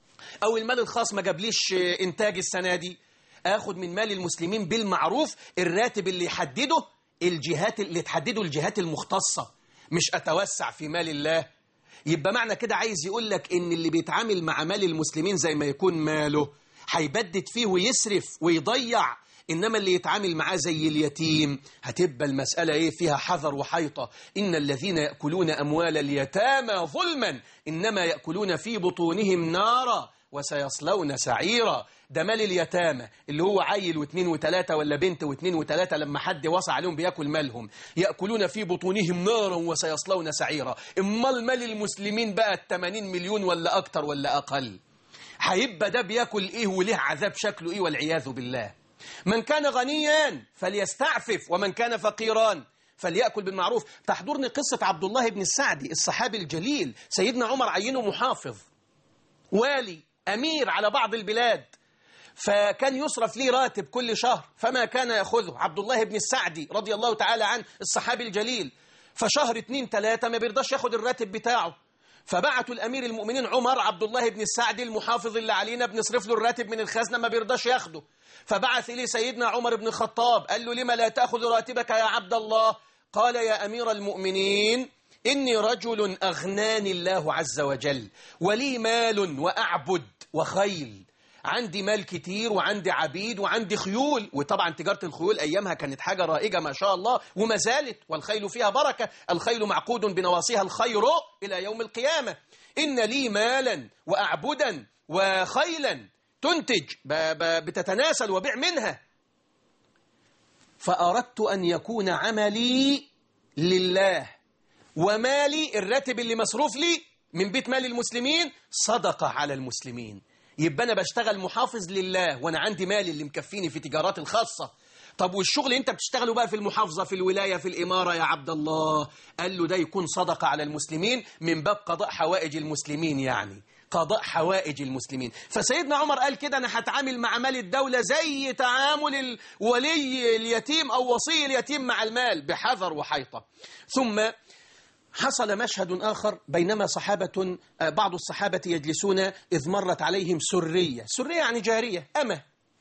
أو المال الخاص ما جابليش إنتاج السنة دي آخد من مال المسلمين بالمعروف الراتب اللي يحدده الجهات اللي تحدده الجهات المختصة مش أتوسع في مال الله يبقى معنى كده عايز يقول لك إن اللي بيتعامل مع مال المسلمين زي ما يكون ماله هيبدد فيه ويسرف ويضيع إنما اللي يتعامل معاه زي اليتيم هتبقى المسألة إيه فيها حذر وحيطة إن الذين يأكلون أموال اليتامى ظلما إنما يأكلون في بطونهم نارا وسيصلون سعيرا ده مال اليتامى اللي هو عيل واثنين وثلاثة ولا بنت واثنين وثلاثة لما حد وصى عليهم بياكل مالهم يأكلون في بطونهم نارا وسيصلون سعيرا امال مال المسلمين بقى 80 مليون ولا أكتر ولا أقل هيبقى ده بياكل إيه وليه عذاب شكله إيه والعياذ بالله من كان غنيا فليستعفف ومن كان فقيرا فليأكل بالمعروف تحضرني قصة عبد الله بن السعدي الصحابي الجليل سيدنا عمر عينه محافظ والي أمير على بعض البلاد فكان يصرف ليه راتب كل شهر فما كان يأخذه عبد الله بن السعدي رضي الله تعالى عنه الصحابي الجليل فشهر اتنين تلاتة ما بيرضاش ياخد الراتب بتاعه فبعتوا الأمير المؤمنين عمر عبد الله بن السعدي المحافظ اللي علينا بنصرف له الراتب من الخزنة ما بيرضاش ياخده فبعث إليه سيدنا عمر بن الخطاب قال له لما لا تأخذ راتبك يا عبد الله قال يا أمير المؤمنين إني رجل أغناني الله عز وجل ولي مال وأعبد وخيل عندي مال كتير وعندي عبيد وعندي خيول وطبعا تجارة الخيول أيامها كانت حاجة رائجة ما شاء الله وما زالت والخيل فيها بركة الخيل معقود بنواصيها الخير إلى يوم القيامة إن لي مالا وأعبدا وخيلا تنتج ب- ب- بتتناسل وبيع منها فأردت أن يكون عملي لله ومالي الراتب اللي مصروف لي من بيت مال المسلمين صدقة على المسلمين يبقى أنا بشتغل محافظ لله وأنا عندي مالي اللي مكفيني في تجارات الخاصة طب والشغل اللي انت بتشتغله بقى في المحافظة في الولاية في الإمارة يا عبد الله قال له ده يكون صدقة على المسلمين من باب قضاء حوائج المسلمين يعني قضاء حوائج المسلمين فسيدنا عمر قال كده أنا هتعامل مع مال الدولة زي تعامل الولي اليتيم أو وصي اليتيم مع المال بحذر وحيطة ثم حصل مشهد آخر بينما صحابة آه، بعض الصحابة يجلسون إذ مرت عليهم سرية سرية يعني جارية أمة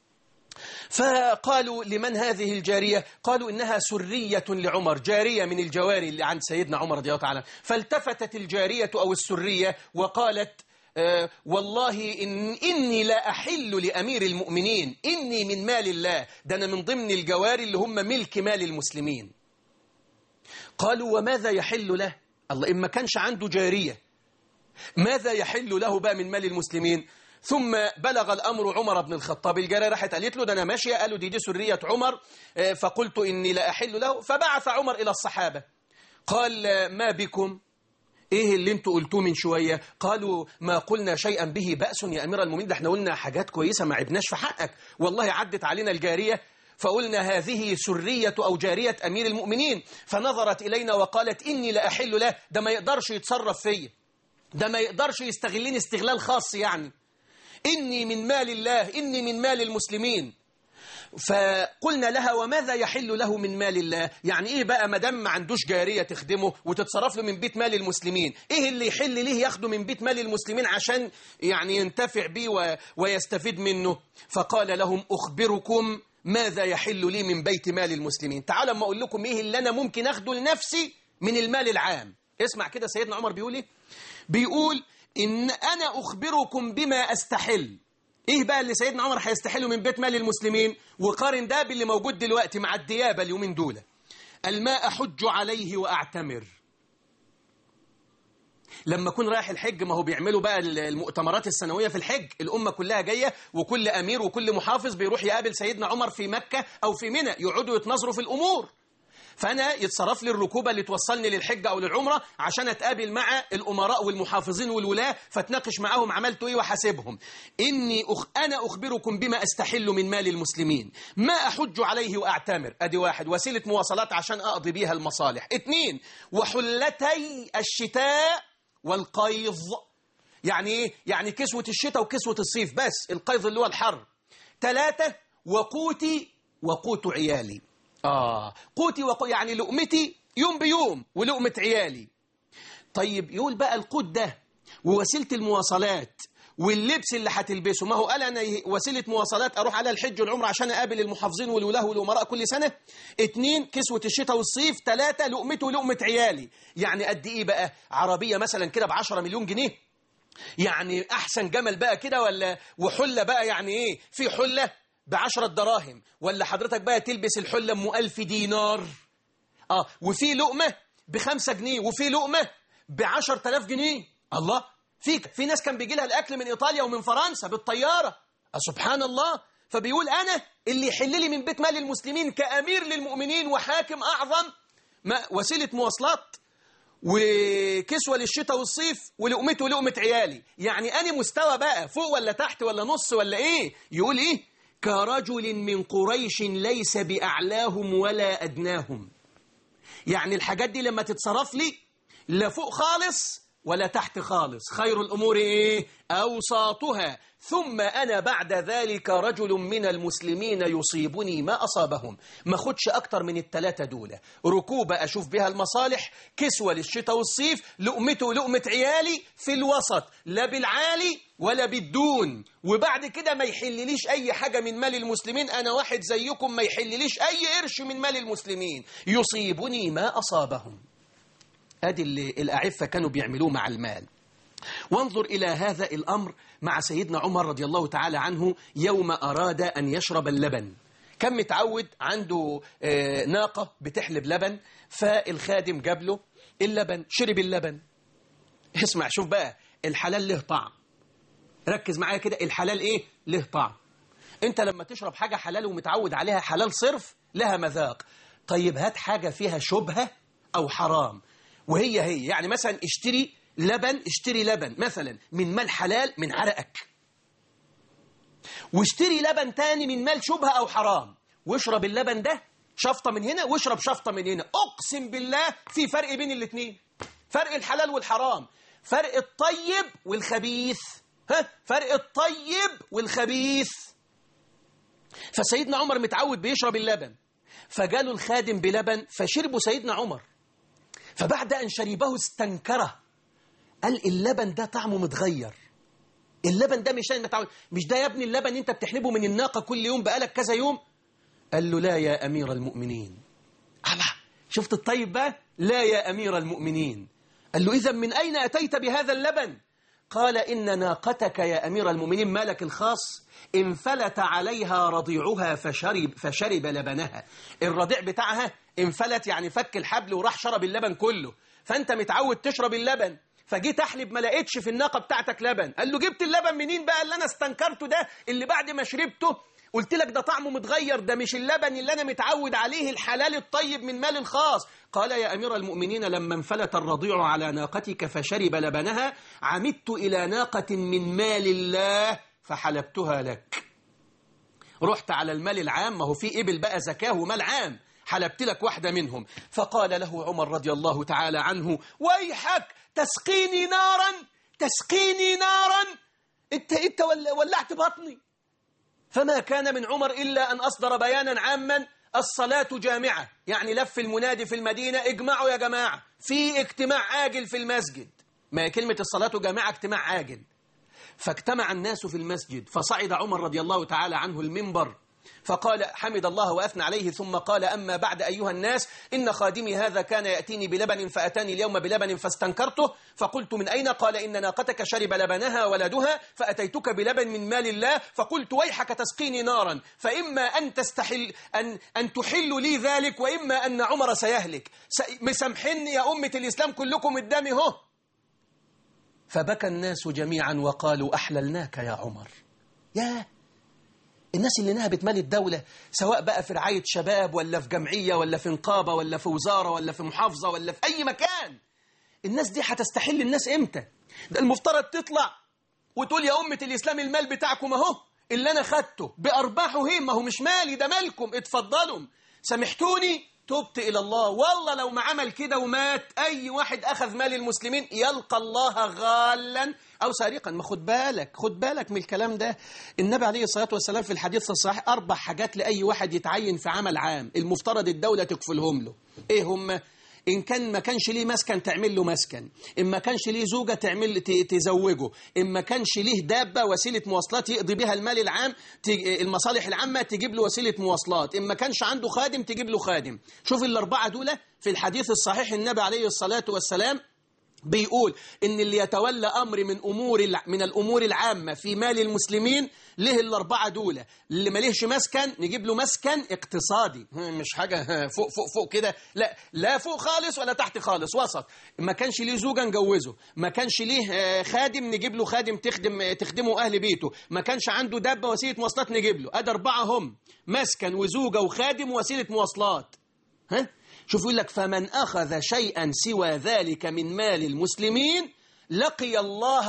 فقالوا لمن هذه الجارية قالوا إنها سرية لعمر جارية من الجواري اللي عند سيدنا عمر رضي الله تعالى عنه. فالتفتت الجارية أو السرية وقالت آه والله إن إني لا أحل لأمير المؤمنين إني من مال الله ده أنا من ضمن الجواري اللي هم ملك مال المسلمين قالوا وماذا يحل له الله إن ما كانش عنده جارية ماذا يحل له بقى من مال المسلمين ثم بلغ الأمر عمر بن الخطاب الجارية راحت قالت له ده أنا ماشية قالوا دي دي سرية عمر آه، فقلت إني لا أحل له فبعث عمر إلى الصحابة قال آه، ما بكم ايه اللي انتوا قلتوه من شوية قالوا ما قلنا شيئا به بأس يا أمير المؤمنين ده احنا قلنا حاجات كويسة ما عبناش في حقك والله عدت علينا الجارية فقلنا هذه سرية أو جارية أمير المؤمنين فنظرت إلينا وقالت إني لا أحل له ده ما يقدرش يتصرف فيا ده ما يقدرش يستغلني استغلال خاص يعني إني من مال الله إني من مال المسلمين فقلنا لها وماذا يحل له من مال الله يعني ايه بقى ما دام ما عندوش جاريه تخدمه وتتصرف له من بيت مال المسلمين ايه اللي يحل ليه ياخده من بيت مال المسلمين عشان يعني ينتفع بيه و... ويستفيد منه فقال لهم اخبركم ماذا يحل لي من بيت مال المسلمين تعالوا اما اقول لكم ايه اللي انا ممكن اخده لنفسي من المال العام اسمع كده سيدنا عمر بيقول ايه بيقول ان انا اخبركم بما استحل ايه بقى اللي سيدنا عمر هيستحله من بيت مال المسلمين وقارن ده باللي موجود دلوقتي مع الديابه اليومين دول الماء احج عليه واعتمر لما اكون رايح الحج ما هو بيعملوا بقى المؤتمرات السنويه في الحج الامه كلها جايه وكل امير وكل محافظ بيروح يقابل سيدنا عمر في مكه او في منى يقعدوا يتناظروا في الامور فانا يتصرف لي الركوبه اللي توصلني للحج او للعمره عشان اتقابل مع الامراء والمحافظين والولاه فاتناقش معاهم عملتوا ايه وحاسبهم اني أخ انا اخبركم بما استحل من مال المسلمين ما احج عليه واعتمر ادي واحد وسيله مواصلات عشان اقضي بيها المصالح اتنين وحلتي الشتاء والقيظ يعني ايه يعني كسوه الشتاء وكسوه الصيف بس القيظ اللي هو الحر ثلاثه وقوتي وقوت عيالي آه قوتي وقو يعني لقمتي يوم بيوم ولقمة عيالي طيب يقول بقى القوت ده ووسيلة المواصلات واللبس اللي هتلبسه ما هو قال أنا وسيلة مواصلات أروح على الحج والعمرة عشان أقابل المحافظين والولاه والأمراء كل سنة اتنين كسوة الشتاء والصيف تلاتة لقمته ولقمة عيالي يعني قد إيه بقى عربية مثلا كده بعشرة مليون جنيه يعني أحسن جمل بقى كده ولا وحلة بقى يعني إيه في حلة بعشرة دراهم ولا حضرتك بقى تلبس الحلة أم ألف دينار آه وفي لقمة بخمسة جنيه وفي لقمة بعشر تلاف جنيه الله في في ناس كان بيجي لها الأكل من إيطاليا ومن فرنسا بالطيارة آه سبحان الله فبيقول أنا اللي يحل لي من بيت مال المسلمين كأمير للمؤمنين وحاكم أعظم ما وسيلة مواصلات وكسوة للشتاء والصيف ولقمته لقمة عيالي يعني أنا مستوى بقى فوق ولا تحت ولا نص ولا إيه يقول إيه كرجل من قريش ليس بأعلاهم ولا أدناهم يعني الحاجات دي لما تتصرف لي لا فوق خالص ولا تحت خالص خير الأمور إيه؟ أوساطها ثم أنا بعد ذلك رجل من المسلمين يصيبني ما أصابهم ما خدش أكتر من التلاتة دولة ركوبة أشوف بها المصالح كسوة للشتاء والصيف لقمته لقمة عيالي في الوسط لا بالعالي ولا بالدون وبعد كده ما يحلليش أي حاجة من مال المسلمين أنا واحد زيكم ما يحلليش أي قرش من مال المسلمين يصيبني ما أصابهم ادي اللي الأعفة كانوا بيعملوه مع المال وانظر إلى هذا الأمر مع سيدنا عمر رضي الله تعالى عنه يوم أراد أن يشرب اللبن كان متعود عنده آه، ناقة بتحلب لبن فالخادم جاب له اللبن شرب اللبن اسمع شوف بقى الحلال له طعم ركز معايا كده الحلال ايه له طعم انت لما تشرب حاجة حلال ومتعود عليها حلال صرف لها مذاق طيب هات حاجة فيها شبهة أو حرام وهي هي يعني مثلا اشتري لبن اشتري لبن مثلا من مال حلال من عرقك واشتري لبن تاني من مال شبهة أو حرام واشرب اللبن ده شفطة من هنا واشرب شفطة من هنا أقسم بالله في فرق بين الاتنين فرق الحلال والحرام فرق الطيب والخبيث ها فرق الطيب والخبيث فسيدنا عمر متعود بيشرب اللبن فجاله الخادم بلبن فشربه سيدنا عمر فبعد أن شربه استنكره قال اللبن ده طعمه متغير اللبن ده مش أنا متعود مش ده يا ابني اللبن انت بتحلبه من الناقة كل يوم بقالك كذا يوم قال له لا يا أمير المؤمنين الله شفت الطيب بقى لا يا أمير المؤمنين قال له إذا من أين أتيت بهذا اللبن قال إن ناقتك يا أمير المؤمنين مالك الخاص انفلت عليها رضيعها فشرب, فشرب لبنها الرضيع بتاعها انفلت يعني فك الحبل وراح شرب اللبن كله فأنت متعود تشرب اللبن فجيت احلب ما لقيتش في الناقه بتاعتك لبن قال له جبت اللبن منين بقى اللي انا استنكرته ده اللي بعد ما شربته قلت لك ده طعمه متغير ده مش اللبن اللي انا متعود عليه الحلال الطيب من مال الخاص قال يا امير المؤمنين لما انفلت الرضيع على ناقتك فشرب لبنها عمدت الى ناقه من مال الله فحلبتها لك رحت على المال العام ما هو في إبل بقى زكاة ومال عام حلبت لك واحدة منهم فقال له عمر رضي الله تعالى عنه ويحك تسقيني نارا تسقيني نارا انت انت ول- ولعت بطني فما كان من عمر إلا أن أصدر بيانا عاما الصلاة جامعة يعني لف المنادي في المدينة اجمعوا يا جماعة في اجتماع عاجل في المسجد ما هي كلمة الصلاة جامعة اجتماع عاجل فاجتمع الناس في المسجد فصعد عمر رضي الله تعالى عنه المنبر فقال حمد الله وأثنى عليه ثم قال أما بعد أيها الناس إن خادمي هذا كان يأتيني بلبن فأتاني اليوم بلبن فاستنكرته فقلت من أين قال إن ناقتك شرب لبنها ولدها فأتيتك بلبن من مال الله فقلت ويحك تسقيني نارا فإما أن تستحل أن, أن تحل لي ذلك وإما أن عمر سيهلك س- مسامحني يا أمة الإسلام كلكم قدامي هو فبكى الناس جميعا وقالوا أحللناك يا عمر ياه الناس اللي نهبت مال الدولة سواء بقى في رعاية شباب ولا في جمعية ولا في نقابة ولا في وزارة ولا في محافظة ولا في أي مكان الناس دي هتستحل الناس إمتى ده المفترض تطلع وتقول يا أمة الإسلام المال بتاعكم أهو اللي أنا خدته بأرباحه هي ما هو مش مالي ده مالكم اتفضلوا سامحتوني تبت إلى الله والله لو ما عمل كده ومات أي واحد أخذ مال المسلمين يلقى الله غالا أو سارقا ما خد بالك خد بالك من الكلام ده النبي عليه الصلاة والسلام في الحديث الصحيح أربع حاجات لأي واحد يتعين في عمل عام المفترض الدولة تكفلهم له إيه هم؟ إن كان ما كانش ليه مسكن تعمل له مسكن إن ما كانش ليه زوجة تعمل ت- تزوجه إن ما كانش ليه دابة وسيلة مواصلات يقضي بها المال العام ت- المصالح العامة تجيب له وسيلة مواصلات إن ما كانش عنده خادم تجيب له خادم شوف الأربعة دول في الحديث الصحيح النبي عليه الصلاة والسلام بيقول ان اللي يتولى امر من امور الع- من الامور العامه في مال المسلمين له الاربعه دول اللي مالهش مسكن نجيب له مسكن اقتصادي مش حاجه فوق فوق فوق كده لا لا فوق خالص ولا تحت خالص وسط ما كانش ليه زوجه نجوزه ما كانش ليه آه، خادم نجيب له خادم تخدم تخدمه اهل بيته ما كانش عنده دابه وسيله مواصلات نجيب له ادي اربعه هم مسكن وزوجه وخادم ووسيله مواصلات ها شوف يقول لك فمن أخذ شيئا سوى ذلك من مال المسلمين لقي الله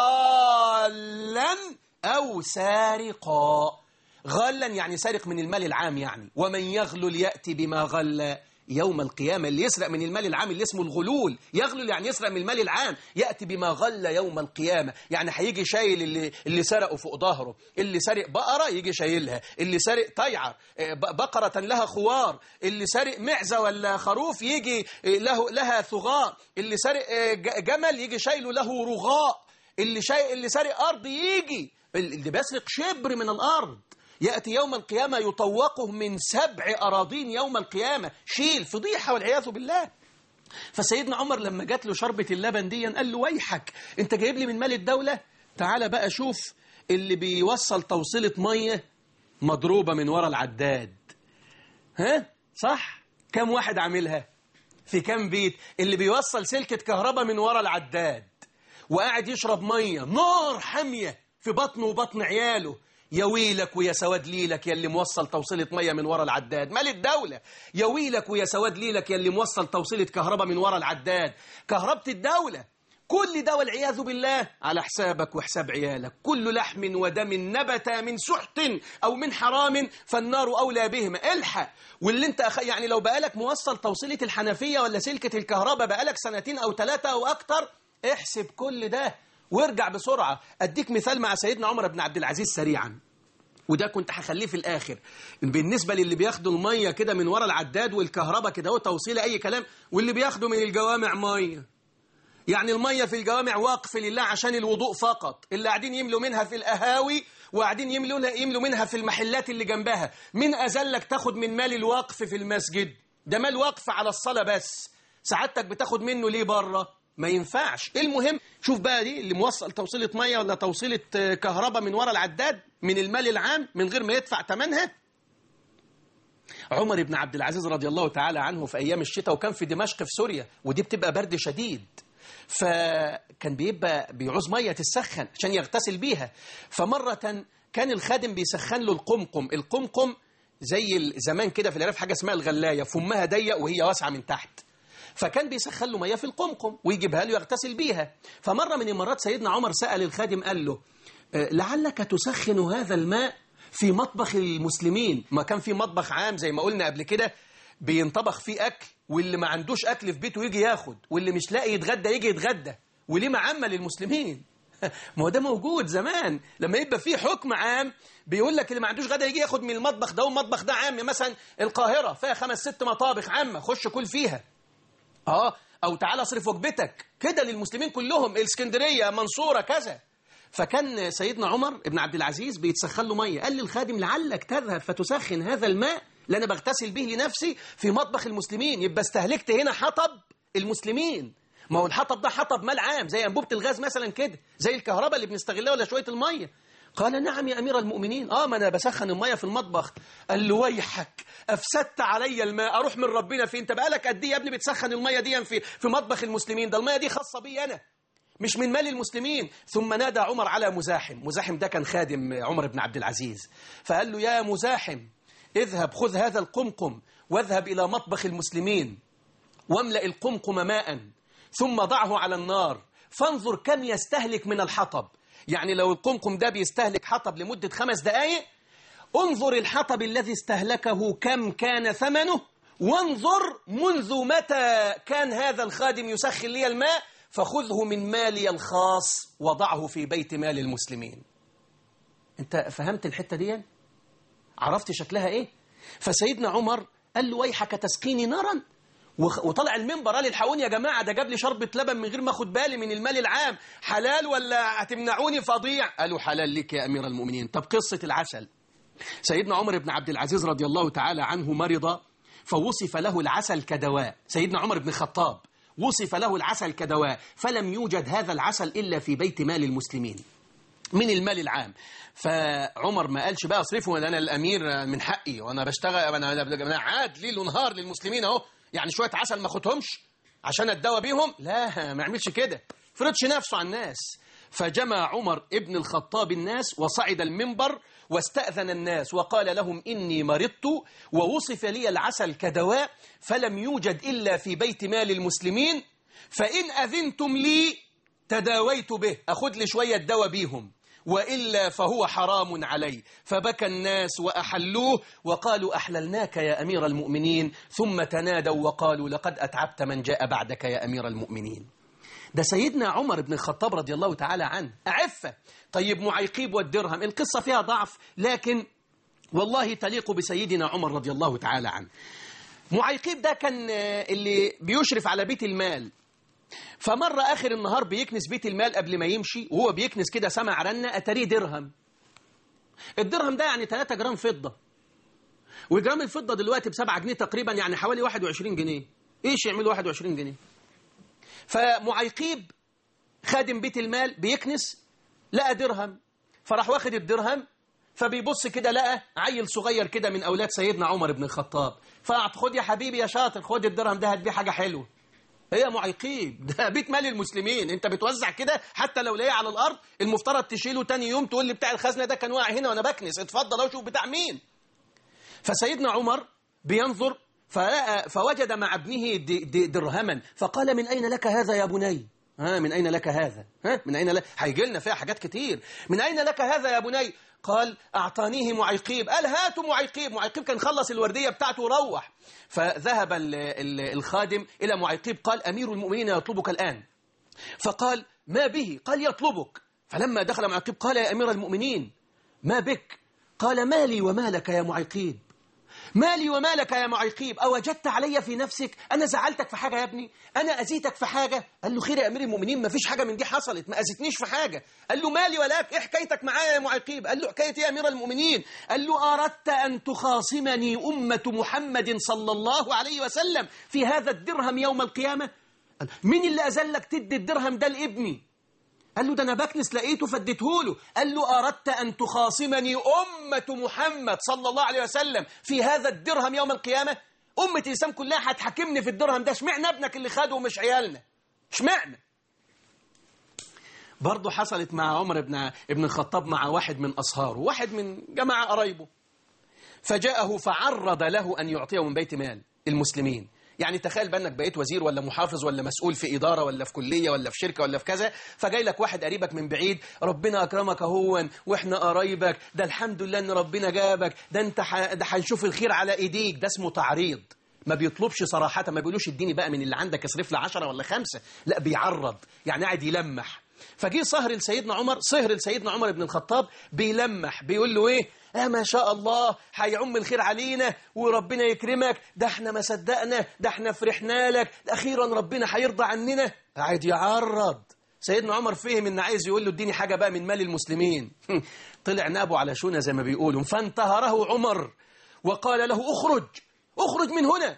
غالا أو سارقا غالا يعني سارق من المال العام يعني ومن يغلل يأتي بما غل يوم القيامة اللي يسرق من المال العام اللي اسمه الغلول يغلل يعني يسرق من المال العام يأتي بما غل يوم القيامة يعني هيجي شايل اللي, اللي سرقه فوق ظهره اللي سرق بقرة يجي شايلها اللي سرق طيعر آه، ب- بقرة لها خوار اللي سرق معزة ولا خروف يجي آه، له لها ثغار اللي سرق آه، ج- جمل يجي شايله له رغاء اللي شاي اللي سارق أرض يجي اللي بيسرق شبر من الأرض يأتي يوم القيامة يطوقه من سبع أراضين يوم القيامة شيل فضيحة والعياذ بالله فسيدنا عمر لما جات له شربة اللبن دي قال له ويحك انت جايب لي من مال الدولة تعال بقى شوف اللي بيوصل توصيلة مية مضروبة من ورا العداد ها صح كم واحد عاملها في كم بيت اللي بيوصل سلكة كهرباء من ورا العداد وقاعد يشرب مية نار حامية في بطنه وبطن عياله يا ويلك ويا سواد ليلك يا اللي موصل توصيلة مية من ورا العداد مال الدولة يا ويلك ويا سواد ليلك يا اللي موصل توصيلة كهرباء من ورا العداد كهربة الدولة كل ده والعياذ بالله على حسابك وحساب عيالك كل لحم ودم نبت من سحت أو من حرام فالنار أولى بهما الحق واللي انت أخ... يعني لو بقالك موصل توصيلة الحنفية ولا سلكة الكهرباء بقالك سنتين أو ثلاثة أو أكتر احسب كل ده وارجع بسرعة أديك مثال مع سيدنا عمر بن عبد العزيز سريعا وده كنت هخليه في الآخر بالنسبة للي بياخدوا المية كده من ورا العداد والكهرباء كده هو توصيل أي كلام واللي بياخدوا من الجوامع مية يعني المية في الجوامع واقف لله عشان الوضوء فقط اللي قاعدين يملوا منها في القهاوي وقاعدين يملوا يملوا منها في المحلات اللي جنبها من أذلك تاخد من مال الوقف في المسجد ده مال وقف على الصلاة بس سعادتك بتاخد منه ليه بره ما ينفعش المهم شوف بقى دي اللي موصل توصيلة مية ولا توصيلة آه، كهرباء من ورا العداد من المال العام من غير ما يدفع ثمنها عمر بن عبد العزيز رضي الله تعالى عنه في أيام الشتاء وكان في دمشق في سوريا ودي بتبقى برد شديد فكان بيبقى بيعوز مية تسخن عشان يغتسل بيها فمرة كان الخادم بيسخن له القمقم القمقم زي ال- زمان كده في العراق حاجة اسمها الغلاية فمها ضيق وهي واسعة من تحت فكان بيسخن له ميه في القمقم ويجيبها له يغتسل بيها فمره من المرات سيدنا عمر سال الخادم قال له آه، لعلك تسخن هذا الماء في مطبخ المسلمين ما كان في مطبخ عام زي ما قلنا قبل كده بينطبخ فيه أكل واللي ما عندوش أكل في بيته يجي ياخد واللي مش لاقي يتغدى يجي يتغدى وليه معمة للمسلمين ما هو ده موجود زمان لما يبقى في حكم عام بيقول لك اللي ما عندوش غدا يجي ياخد من المطبخ ده والمطبخ ده عام مثلا القاهرة فيها خمس ست مطابخ عامة خش كل فيها اه او تعالى اصرف وجبتك كده للمسلمين كلهم الاسكندريه منصوره كذا فكان سيدنا عمر بن عبد العزيز بيتسخن له ميه قال للخادم لعلك تذهب فتسخن هذا الماء اللي انا بغتسل به لنفسي في مطبخ المسلمين يبقى استهلكت هنا حطب المسلمين ما هو الحطب ده حطب مال عام زي انبوبه الغاز مثلا كده زي الكهرباء اللي بنستغلها ولا شويه الميه قال نعم يا امير المؤمنين اه ما انا بسخن الميه في المطبخ قال له ويحك افسدت علي الماء اروح من ربنا فين انت بقالك قد ايه يا ابني بتسخن الميه دي في في مطبخ المسلمين ده الميه دي خاصه بي انا مش من مال المسلمين ثم نادى عمر على مزاحم مزاحم ده كان خادم عمر بن عبد العزيز فقال له يا مزاحم اذهب خذ هذا القمقم واذهب إلى مطبخ المسلمين واملأ القمقم ماء ثم ضعه على النار فانظر كم يستهلك من الحطب يعني لو القمقم ده بيستهلك حطب لمدة خمس دقائق انظر الحطب الذي استهلكه كم كان ثمنه وانظر منذ متى كان هذا الخادم يسخن لي الماء فخذه من مالي الخاص وضعه في بيت مال المسلمين انت فهمت الحتة دي عرفت شكلها ايه فسيدنا عمر قال له ويحك تسقيني نارا وخ- وطلع المنبر قال الحقوني يا جماعة ده جاب لي شربة لبن من غير ما اخد بالي من المال العام حلال ولا هتمنعوني فاضيع قالوا حلال لك يا أمير المؤمنين طب قصة العسل سيدنا عمر بن عبد العزيز رضي الله تعالى عنه مرض فوصف له العسل كدواء سيدنا عمر بن الخطاب وصف له العسل كدواء فلم يوجد هذا العسل إلا في بيت مال المسلمين من المال العام فعمر ما قالش بقى اصرفه ولا انا الامير من حقي وانا بشتغل انا انا عاد ليل ونهار للمسلمين اهو يعني شويه عسل ما اخدهمش عشان اتداوى بيهم لا ما يعملش كده فرضش نفسه على الناس فجمع عمر ابن الخطاب الناس وصعد المنبر واستأذن الناس وقال لهم إني مرضت ووصف لي العسل كدواء فلم يوجد إلا في بيت مال المسلمين فإن أذنتم لي تداويت به أخذ لي شوية دواء بيهم وإلا فهو حرام علي فبكى الناس وأحلوه وقالوا أحللناك يا أمير المؤمنين ثم تنادوا وقالوا لقد أتعبت من جاء بعدك يا أمير المؤمنين ده سيدنا عمر بن الخطاب رضي الله تعالى عنه أعفة طيب معيقيب والدرهم القصة فيها ضعف لكن والله تليق بسيدنا عمر رضي الله تعالى عنه معيقيب ده كان آه، اللي بيشرف على بيت المال فمرة آخر النهار بيكنس بيت المال قبل ما يمشي وهو بيكنس كده سمع رنة أتاريه درهم الدرهم ده يعني 3 جرام فضة وجرام الفضة دلوقتي ب 7 جنيه تقريبا يعني حوالي 21 جنيه ايش يعملوا 21 جنيه فمعيقيب خادم بيت المال بيكنس لقى درهم فراح واخد الدرهم فبيبص كده لقى عيل صغير كده من أولاد سيدنا عمر بن الخطاب فقعد خد يا حبيبي يا شاطر خد الدرهم ده هتبيع حاجة حلوة هي معيقيب ده بيت مال المسلمين انت بتوزع كده حتى لو لاقيه على الارض المفترض تشيله تاني يوم تقول لي بتاع الخزنه ده كان واقع هنا وانا بكنس اتفضل اشوف بتاع مين فسيدنا عمر بينظر فلقى فوجد مع ابنه د- د- درهما فقال من اين لك هذا يا بني ها من اين لك هذا ها من اين لك هيجي لنا فيها حاجات كتير من اين لك هذا يا بني قال اعطانيه معيقيب قال هاتوا معيقيب معيقيب كان خلص الورديه بتاعته وروح فذهب ال- ال- الخادم الى معيقيب قال امير المؤمنين يطلبك الان فقال ما به قال يطلبك فلما دخل معيقيب قال يا أمير المؤمنين ما بك قال مالي ومالك يا معيقيب مالي ومالك يا معيقيب أوجدت علي في نفسك أنا زعلتك في حاجة يا ابني أنا أزيتك في حاجة قال له خير يا أمير المؤمنين ما فيش حاجة من دي حصلت ما أزتنيش في حاجة قال له مالي ولاك إيه حكايتك معايا يا معيقيب قال له حكايتي يا أمير المؤمنين قال له أردت أن تخاصمني أمة محمد صلى الله عليه وسلم في هذا الدرهم يوم القيامة قال مين اللي أذلك تدي الدرهم ده لابني قال له ده انا بكنس لقيته فديته له قال له اردت ان تخاصمني امه محمد صلى الله عليه وسلم في هذا الدرهم يوم القيامه امه الاسلام كلها هتحاكمني في الدرهم ده اشمعنى ابنك اللي خده ومش عيالنا اشمعنى برضه حصلت مع عمر بن ابن الخطاب مع واحد من اصهاره واحد من جماعه قرايبه فجاءه فعرض له ان يعطيه من بيت مال المسلمين يعني تخيل بأنك بقيت وزير ولا محافظ ولا مسؤول في إدارة ولا في كلية ولا في شركة ولا في كذا فجاي لك واحد قريبك من بعيد ربنا أكرمك أهون وإحنا قرايبك ده الحمد لله إن ربنا جابك ده أنت ح... ده هنشوف الخير على إيديك ده اسمه تعريض ما بيطلبش صراحة ما بيقولوش اديني بقى من اللي عندك اصرف لي 10 ولا خمسة لا بيعرض يعني قاعد يلمح فجي صهر لسيدنا عمر صهر لسيدنا عمر بن الخطاب بيلمح بيقول له ايه اه ما شاء الله هيعم الخير علينا وربنا يكرمك ده احنا ما صدقنا ده احنا فرحنا لك ده اخيرا ربنا هيرضى عننا قاعد يعرض سيدنا عمر فهم ان عايز يقول له اديني حاجه بقى من مال المسلمين طلع نابه على شونه زي ما بيقولوا فانتهره عمر وقال له اخرج اخرج من هنا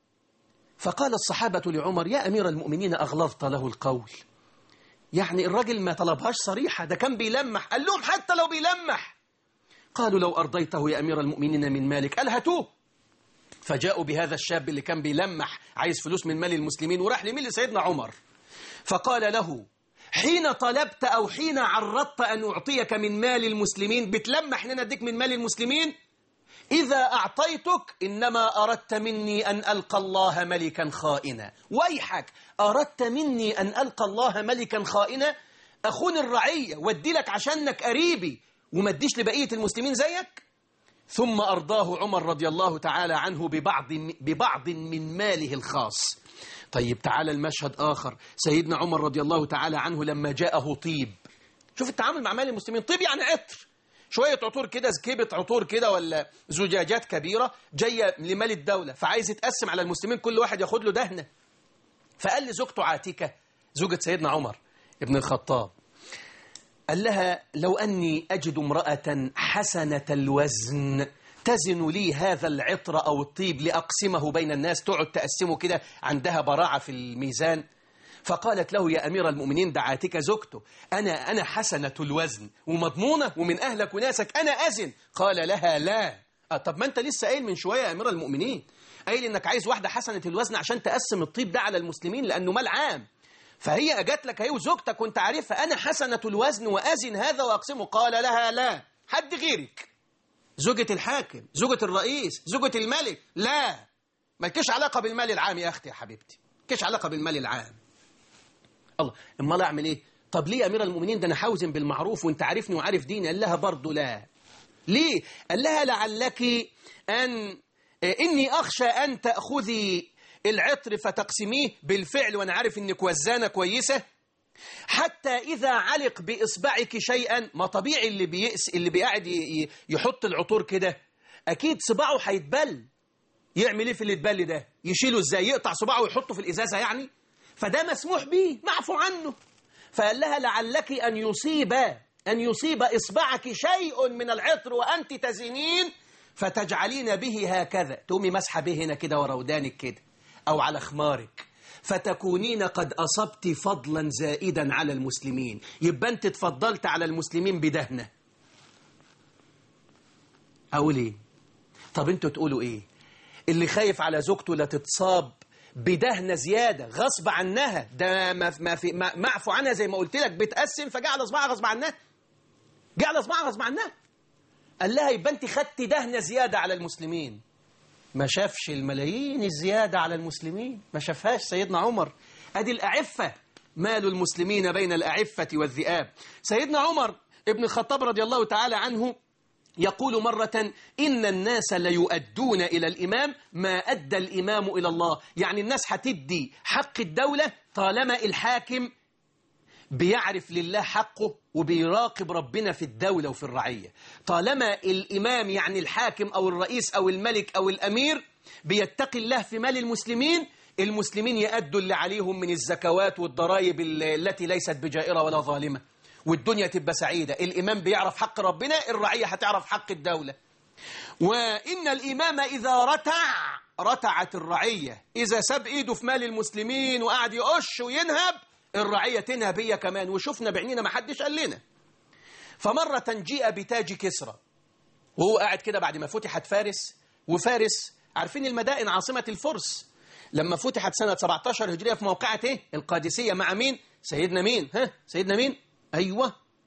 فقال الصحابة لعمر يا أمير المؤمنين أغلظت له القول يعني الراجل ما طلبهاش صريحة ده كان بيلمح قال لهم حتى لو بيلمح قالوا لو أرضيته يا أمير المؤمنين من مالك قال هاتوه فجاءوا بهذا الشاب اللي كان بيلمح عايز فلوس من مال المسلمين وراح لمين لسيدنا عمر فقال له حين طلبت أو حين عرضت أن أعطيك من مال المسلمين بتلمح إن أنا أديك من مال المسلمين إذا أعطيتك إنما أردت مني أن ألقى الله ملكا خائنا ويحك أردت مني أن ألقى الله ملكا خائنا أخون الرعية وادي لك عشانك قريبي وما اديش لبقية المسلمين زيك ثم أرضاه عمر رضي الله تعالى عنه ببعض, ببعض من ماله الخاص طيب تعالى المشهد آخر سيدنا عمر رضي الله تعالى عنه لما جاءه طيب شوف التعامل مع مال المسلمين طيب يعني عطر شوية عطور كده كيبة عطور كده ولا زجاجات كبيرة جاية لمال الدولة فعايز يتقسم على المسلمين كل واحد ياخد له دهنة فقال لزوجته عاتكة زوجة سيدنا عمر ابن الخطاب قال لها لو أني أجد امرأة حسنة الوزن تزن لي هذا العطر أو الطيب لأقسمه بين الناس تقعد تقسمه كده عندها براعة في الميزان فقالت له يا أمير المؤمنين دعاتك زوجته أنا أنا حسنة الوزن ومضمونة ومن أهلك وناسك أنا أزن قال لها لا آه طب ما أنت لسه قايل من شوية يا أمير المؤمنين قايل إنك عايز واحدة حسنة الوزن عشان تقسم الطيب ده على المسلمين لأنه مال عام فهي أجت لك هي وزوجتك وأنت عارفها أنا حسنة الوزن وأزن هذا وأقسمه قال لها لا حد غيرك زوجة الحاكم زوجة الرئيس زوجة الملك لا مالكش علاقة بالمال العام يا أختي يا حبيبتي مالكش علاقة بالمال العام الله امال اعمل ايه طب ليه يا امير المؤمنين ده انا حاوزن بالمعروف وانت عارفني وعارف ديني قال لها برضه لا ليه قال لها لعلك ان اني اخشى ان تاخذي العطر فتقسميه بالفعل وانا عارف انك وزانه كويسه حتى اذا علق باصبعك شيئا ما طبيعي اللي بيقس اللي بيقعد يحط العطور كده اكيد صباعه هيتبل يعمل ايه في اللي اتبل ده يشيله ازاي يقطع صباعه ويحطه في الازازه يعني فده مسموح به معفو عنه فقال لها لعلك أن يصيب أن يصيب إصبعك شيء من العطر وأنت تزنين فتجعلين به هكذا تقومي مسحة به هنا كده ورا ودانك كده أو على خمارك فتكونين قد أصبت فضلا زائدا على المسلمين يبقى أنت تفضلت على المسلمين بدهنة أقول إيه طب أنتوا تقولوا إيه اللي خايف على زوجته لا تتصاب بدهنة زيادة غصب عنها ده ما ما في ما معفو عنها زي ما قلت لك بتقسم فجعل اصبعها غصب عنها جعل اصبعها غصب عنها قال لها يبقى انت خدتي دهنة زيادة على المسلمين ما شافش الملايين الزيادة على المسلمين ما شافهاش سيدنا عمر ادي الأعفة مال المسلمين بين الأعفة والذئاب سيدنا عمر ابن الخطاب رضي الله تعالى عنه يقول مرة إن الناس ليؤدون إلى الإمام ما أدى الإمام إلى الله يعني الناس هتدي حق الدولة طالما الحاكم بيعرف لله حقه وبيراقب ربنا في الدولة وفي الرعية طالما الإمام يعني الحاكم أو الرئيس أو الملك أو الأمير بيتقي الله في مال المسلمين المسلمين يأدوا اللي عليهم من الزكوات والضرائب التي ليست بجائرة ولا ظالمة والدنيا تبقى سعيدة الإمام بيعرف حق ربنا الرعية هتعرف حق الدولة وإن الإمام إذا رتع رتعت الرعية إذا ساب إيده في مال المسلمين وقعد يقش وينهب الرعية تنهب هي كمان وشفنا بعينينا ما حدش قال لنا فمرة جيء بتاج كسرى وهو قاعد كده بعد ما فتحت فارس وفارس عارفين المدائن عاصمة الفرس لما فتحت سنة 17 هجرية في موقعة إيه؟ القادسية مع مين؟ سيدنا مين؟ ها؟ سيدنا مين؟ أيوة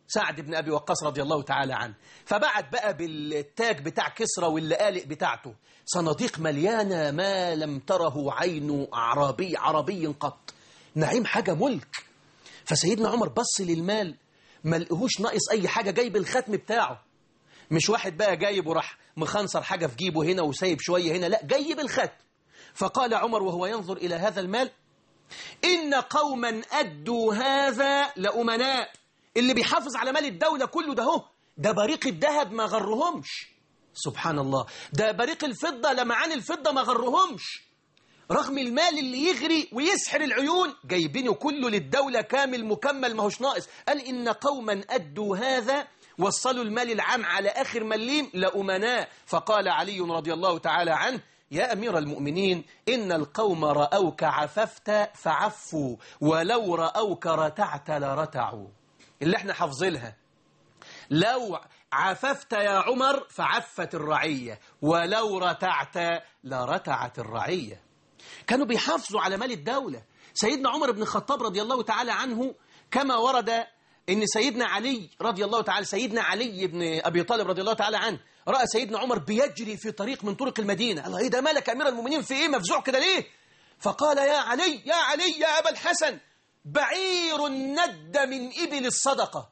سعد بن أبي وقاص رضي الله تعالى عنه فبعت بقى بالتاج بتاع كسرى واللقالق بتاعته صناديق مليانة ما لم تره عين عربي عربي قط نعيم حاجة ملك فسيدنا عمر بص للمال ما لقهوش ناقص أي حاجة جايب الختم بتاعه مش واحد بقى جايب وراح مخنصر حاجة في جيبه هنا وسايب شوية هنا لا جايب الختم فقال عمر وهو ينظر إلى هذا المال إن قوما أدوا هذا لأمناء اللي بيحافظ على مال الدولة كله ده هو ده بريق الذهب ما غرهمش سبحان الله ده بريق الفضة لمعان الفضة ما غرهمش رغم المال اللي يغري ويسحر العيون جايبينه كله للدولة كامل مكمل ما هوش ناقص قال إن قوما أدوا هذا وصلوا المال العام على آخر مليم لأمناء فقال علي رضي الله تعالى عنه يا أمير المؤمنين إن القوم رأوك عففت فعفوا ولو رأوك رتعت لرتعوا اللي احنا حافظينها لو عففت يا عمر فعفت الرعية ولو رتعت لرتعت الرعية كانوا بيحافظوا على مال الدولة سيدنا عمر بن الخطاب رضي الله تعالى عنه كما ورد ان سيدنا علي رضي الله تعالى سيدنا علي بن ابي طالب رضي الله تعالى عنه راى سيدنا عمر بيجري في طريق من طرق المدينه الله ايه ده مالك يا امير المؤمنين في ايه مفزوع كده ليه فقال يا علي يا علي يا ابا الحسن بعير ند من ابل الصدقه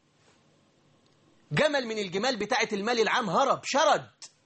جمل من الجمال بتاعه المال العام هرب شرد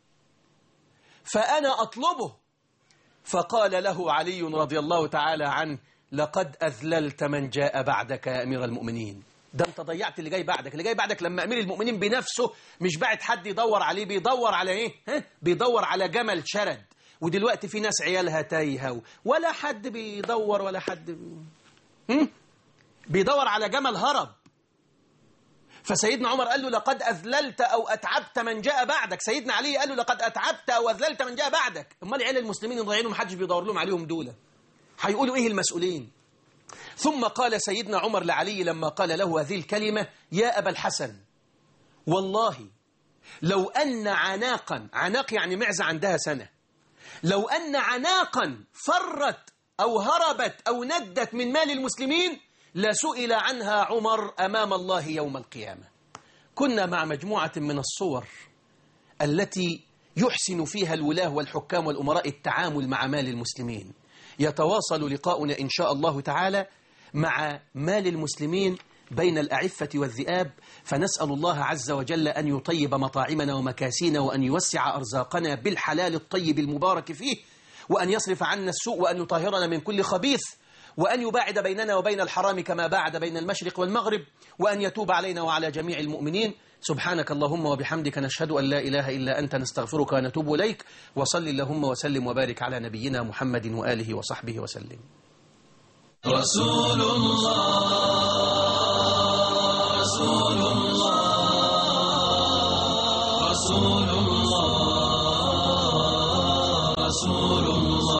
فانا اطلبه فقال له علي رضي الله تعالى عنه لقد أذللت من جاء بعدك يا أمير المؤمنين ده انت ضيعت اللي جاي بعدك اللي جاي بعدك لما أمير المؤمنين بنفسه مش بعت حد يدور عليه بيدور على ايه ها؟ بيدور على جمل شرد ودلوقتي في ناس عيالها تايهة ولا حد بيدور ولا حد هم؟ بيدور على جمل هرب فسيدنا عمر قال له لقد أذللت أو أتعبت من جاء بعدك سيدنا علي قال له لقد أتعبت أو أذللت من جاء بعدك أمال عيال المسلمين ضايعين ومحدش بيدور لهم عليهم دولة هيقولوا إيه المسؤولين ثم قال سيدنا عمر لعلي لما قال له هذه الكلمة يا أبا الحسن والله لو أن عناقا عناق يعني معزة عندها سنة لو أن عناقا فرت أو هربت أو ندت من مال المسلمين لسئل عنها عمر أمام الله يوم القيامة كنا مع مجموعة من الصور التي يحسن فيها الولاه والحكام والأمراء التعامل مع مال المسلمين يتواصل لقاؤنا إن شاء الله تعالى مع مال المسلمين بين الأعفة والذئاب فنسأل الله عز وجل أن يطيب مطاعمنا ومكاسينا وأن يوسع أرزاقنا بالحلال الطيب المبارك فيه وأن يصرف عنا السوء وأن يطهرنا من كل خبيث وأن يباعد بيننا وبين الحرام كما باعد بين المشرق والمغرب وأن يتوب علينا وعلى جميع المؤمنين سبحانك اللهم وبحمدك نشهد أن لا إله إلا أنت نستغفرك ونتوب إليك وصل اللهم وسلم وبارك على نبينا محمد وآله وصحبه وسلم رسول الله رسول الله رسول الله رسول الله